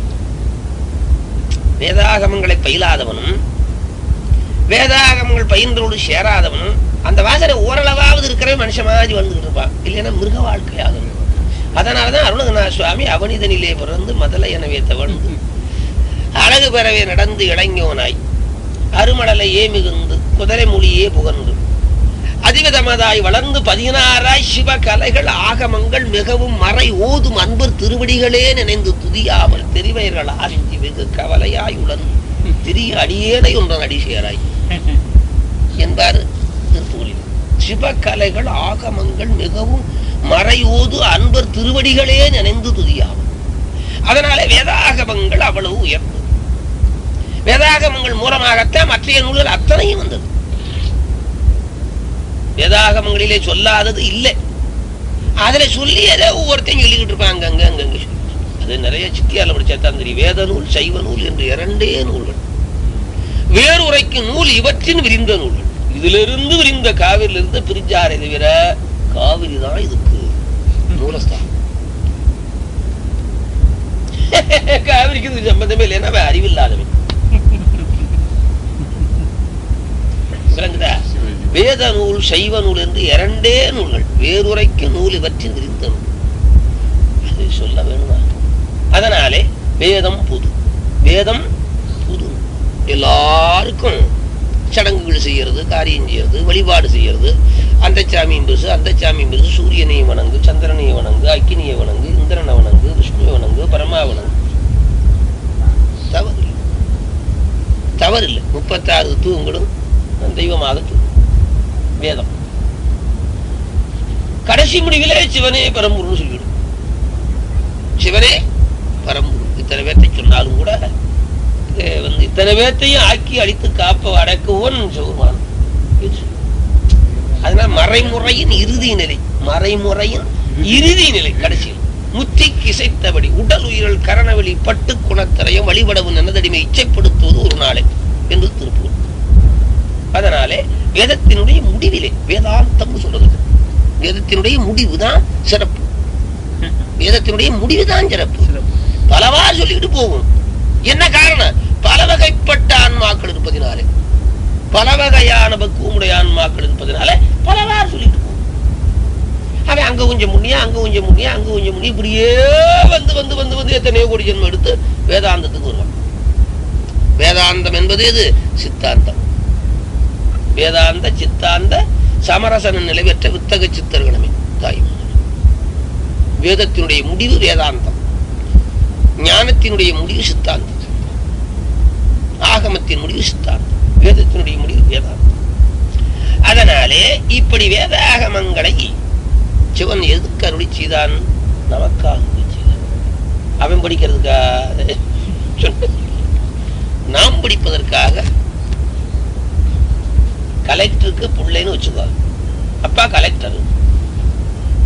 வேதாகமங்களை பயிலாதவனும் வேதாகமங்கள் பயின்றோடு சேராதவனும் அந்த வாசனை ஓரளவாவது இருக்கிற மனுஷன் மாதிரி வந்துகிட்டு இருப்பான் இல்லைன்னா மிருக வாழ்க்கையாகும் அதனாலதான் அருணகநாத சுவாமி அவனிதனிலே பிறந்து மதல எனவே தவழ்ந்து அழகு பெறவே நடந்து இளைஞனாய் அருமடலையே மிகுந்து குதிரை மொழியே புகழ்ந்து அதிவிதமதாய் வளர்ந்து பதினாறாய் சிவ கலைகள் ஆகமங்கள் மிகவும் மறை ஓதும் அன்பர் திருவடிகளே நினைந்து துதியாமல் தெரிவையர்கள் ஆரிஞ்சி வெகு கவலையாய் உழந்து திரிய அடியேனை ஒன்றன் அடிசேராய் என்பார் திருத்தூரில் சிவகலைகள் ஆகமங்கள் மிகவும் மறையோது அன்பர் திருவடிகளே நினைந்து துதியாமல் அதனாலே வேதாகமங்கள் அவ்வளவு உயர்ந்தது வேதாகமங்கள் மூலமாகத்தான் மற்றைய நூல்கள் அத்தனையும் வந்தது வேதாகமங்களிலே சொல்லாதது இல்லை அதுல சொல்லி ஏதோ ஒவ்வொருத்தையும் சொல்லிக்கிட்டு இருப்பாங்க அங்க அங்க அங்க சொல்லி. அது நிறைய சித்தியால படிச்சா தான் தெரியும் வேத நூல் சைவ நூல் என்று இரண்டே நூல்கள் வேறுரைக்கு நூல் இவற்றின் விரிந்த நூல்கள் இதிலிருந்து விரிந்த காவிரியிலிருந்து பிரிஞ்சாரை தவிர காவிரி தான் இதுக்கு மூலஸ்தானம் காவிரிக்கு இது சம்பந்தமே இல்லைன்னா அவன் அறிவில்லாதவன் விளங்குதா வேத நூல் சைவ நூல் என்று இரண்டே நூல்கள் வேறுரைக்கு நூல் இவற்றின் விரிந்த நூல் அது சொல்ல வேணுமா அதனாலே வேதம் புது வேதம் புது எல்லாருக்கும் சடங்குகள் செய்யறது காரியம் செய்யறது வழிபாடு செய்யறது அந்த சாமியும் பெருசு அந்த சாமியும் பெருசு சூரியனையும் வணங்கு சந்திரனையும் வணங்கு அக்கினியை வணங்கு இந்திரனை வணங்கு விஷ்ணுவை வணங்கு பரமா வணங்கு தவறு இல்லை. தவறு இல்லை முப்பத்தாறு தூங்களும் தெய்வமாக தூ வேதம் கடைசி முடிவிலே சிவனே பரம்பொருள்னு சொல்லிவிடும் சிவனே பரம்பொருள் இத்தனை பேர்த்தை சொன்னாலும் கூட இது வந்து இத்தனை பேர்த்தையும் ஆக்கி அழித்து காப்ப அடக்குவோன் சிவருமான் இது சொல்லு. அதனால மறைமுறையின் இறுதி நிலை மறைமுறையின் இறுதி நிலை கடைசியில் முத்தி கிசைத்தபடி உடல் உயிரல் கரணவெளி பட்டு குணத்திரையும் வழிபடவும் நல்லதடிமை இச்சைப்படுத்துவது ஒரு நாளை என்று திருப்பூர் அதனாலே வேதத்தினுடைய முடிவிலே வேதாந்தம் சொல்லுகிறது வேதத்தினுடைய முடிவுதான் சிறப்பு வேதத்தினுடைய முடிவுதான் சிறப்பு பலவாறு சொல்லிக்கிட்டு போகும் என்ன காரணம் பல வகைப்பட்ட ஆன்மாக்கள் இருப்பதினாலே பல வகையான பக்குவமுடைய ஆன்மாக்கள் இருப்பதினாலே பலவாறு சொல்லிட்டு போகும் அவன் அங்க கொஞ்சம் முன்னியா அங்க கொஞ்சம் முன்னியா அங்க கொஞ்சம் முன்னியா இப்படியே வந்து வந்து வந்து வந்து எத்தனையோ கோடி ஜென்மம் எடுத்து வேதாந்தத்துக்கு வருவான் வேதாந்தம் என்பது எது சித்தாந்தம் வேதாந்த சித்தாந்த சமரசன நிலைபெற்ற வித்தக சித்தர்களமே தாய் வேதத்தினுடைய முடிவு வேதாந்தம் ஞானத்தினுடைய முடிவு சித்தாந்தம் ஆகமத்தின் முடிவு சித்தாந்தம் வேதத்தினுடைய முடிவு வேதாந்தம் அதனாலே இப்படி வேதாகமங்களை சிவன் எதுக்கு அருளி செய்தான் நமக்காக அருளி செய்தான் அவன் படிக்கிறதுக்காக சொன்ன நாம் படிப்பதற்காக கலெக்டருக்கு பிள்ளைன்னு வச்சுக்கோ அப்பா கலெக்டர்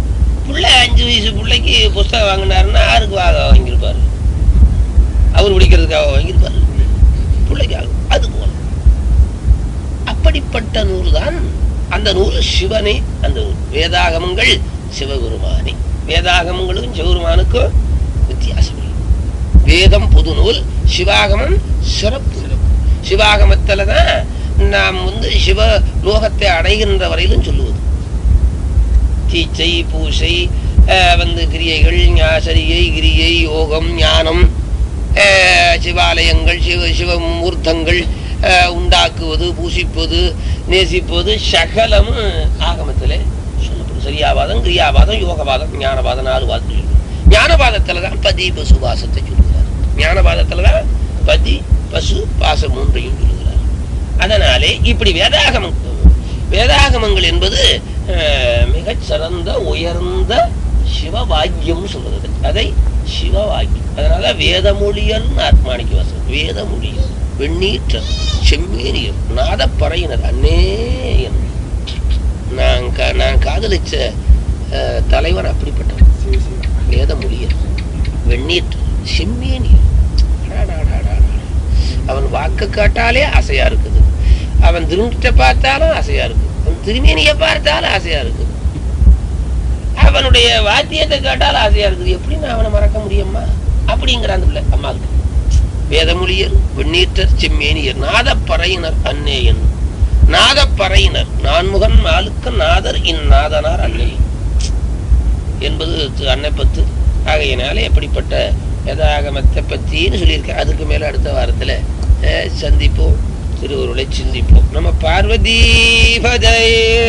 பிள்ளை அஞ்சு வயசு பிள்ளைக்கு புஸ்தகம் வாங்கினாருன்னா யாருக்கு வாங்க வாங்கியிருப்பாரு அவர் பிடிக்கிறதுக்காக வாங்கியிருப்பாரு பிள்ளைக்காக அது போல அப்படிப்பட்ட நூல் தான் அந்த நூல் சிவனே அந்த நூல் வேதாகமங்கள் சிவபெருமானே வேதாகமங்களுக்கும் சிவபெருமானுக்கும் வித்தியாசம் இல்லை. வேதம் புது நூல் சிவாகமம் சிறப்பு சிவாகமத்துல தான் நாம் வந்து சிவ லோகத்தை அடைகின்ற வரையிலும் சொல்லுவது தீச்சை பூசை அஹ், வந்து கிரியைகள் ஞாசரியை கிரியை யோகம் ஞானம் அஹ், சிவாலயங்கள் சிவ சிவமூர்த்தங்கள் அஹ், உண்டாக்குவது பூசிப்பது நேசிப்பது சகலமும் ஆகமத்திலே சொல்லப்படும் சரியாவாதம் கிரியாவாதம் யோகவாதம் ஞானவாதம் நாலு வாதம் சொல்லணும் ஞானவாதத்துல தான் பதி பசு பாசத்தை சொல்லுகிறார் ஞானவாதத்துல தான் பதி பசு பாசம் மூன்றையும் சொல்லுகிறார் அதனாலே இப்படி வேதாகமம் வேதாகமங்கள் என்பது அஹ், மிகச் சிறந்த உயர்ந்த சிவவாக்கியம் சொல்றது அதை சிவவாக்கியம் அதனால வேதமொழியன் ஆத்மானிக்கு வசம் வேதமொழியன் வெண்ணீற்றர் செம்மேனியர் நாதப்பறையினர் அன்னேயன் நான் கா- நான் காதலிச்ச அஹ், தலைவர் அப்படிப்பட்டவர் சரி சரி வேதமொழியர் வெண்ணீற்றர் செம்மேனியர் அடாடாடாடாடா. அவன் வாக்கு காட்டாலே ஆசையா இருக்குது அவன் திரும்பிட்ட பார்த்தாலும் ஆசையா இருக்குது அவன் திருமேனிய பார்த்தாலும் ஆசையா இருக்குது அவனுடைய வாத்தியத்தை கேட்டாலும் ஆசையா இருக்குது எப்படி நான் அவனை மறக்க முடியுமா அப்படிங்கிற அந்த பிள்ளை அம்மாவுக்கு வேதமொழியர் வெண்ணீற்றர் செம்மேனியர் நாதப்பறையினர் அன்னேயன் நாதப்பறையினர் நான்முகன் மாலுக்க நாதர் இந்நாதனார் அன்னை என்பது தி- அன்னை பத்து ஆகையினாலே எப்படிப்பட்ட வேதாகமத்தை பத்தின்னு சொல்லியிருக்கேன் அதுக்கு மேல அடுத்த வாரத்துல அஹ், சந்திப்போம் திருவருளை சிந்திப்போம் நம்ம பார்வதி பதை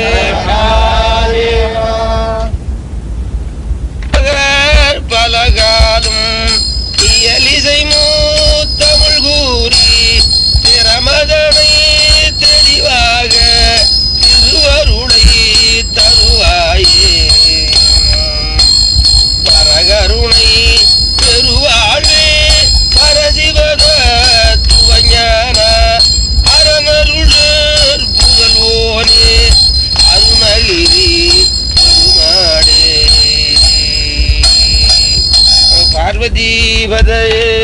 பலகாலும் இயலிசை மூத்தமிழ் கூறி திறமதனை தெளிவாக திருவருளை தருவாயே பரகருணை பெருவாழ்வே பரசிவத துவஞான அரணருளர் புகழ்வோனே அருணகிரி பெருமாடே பார்வதி பதையே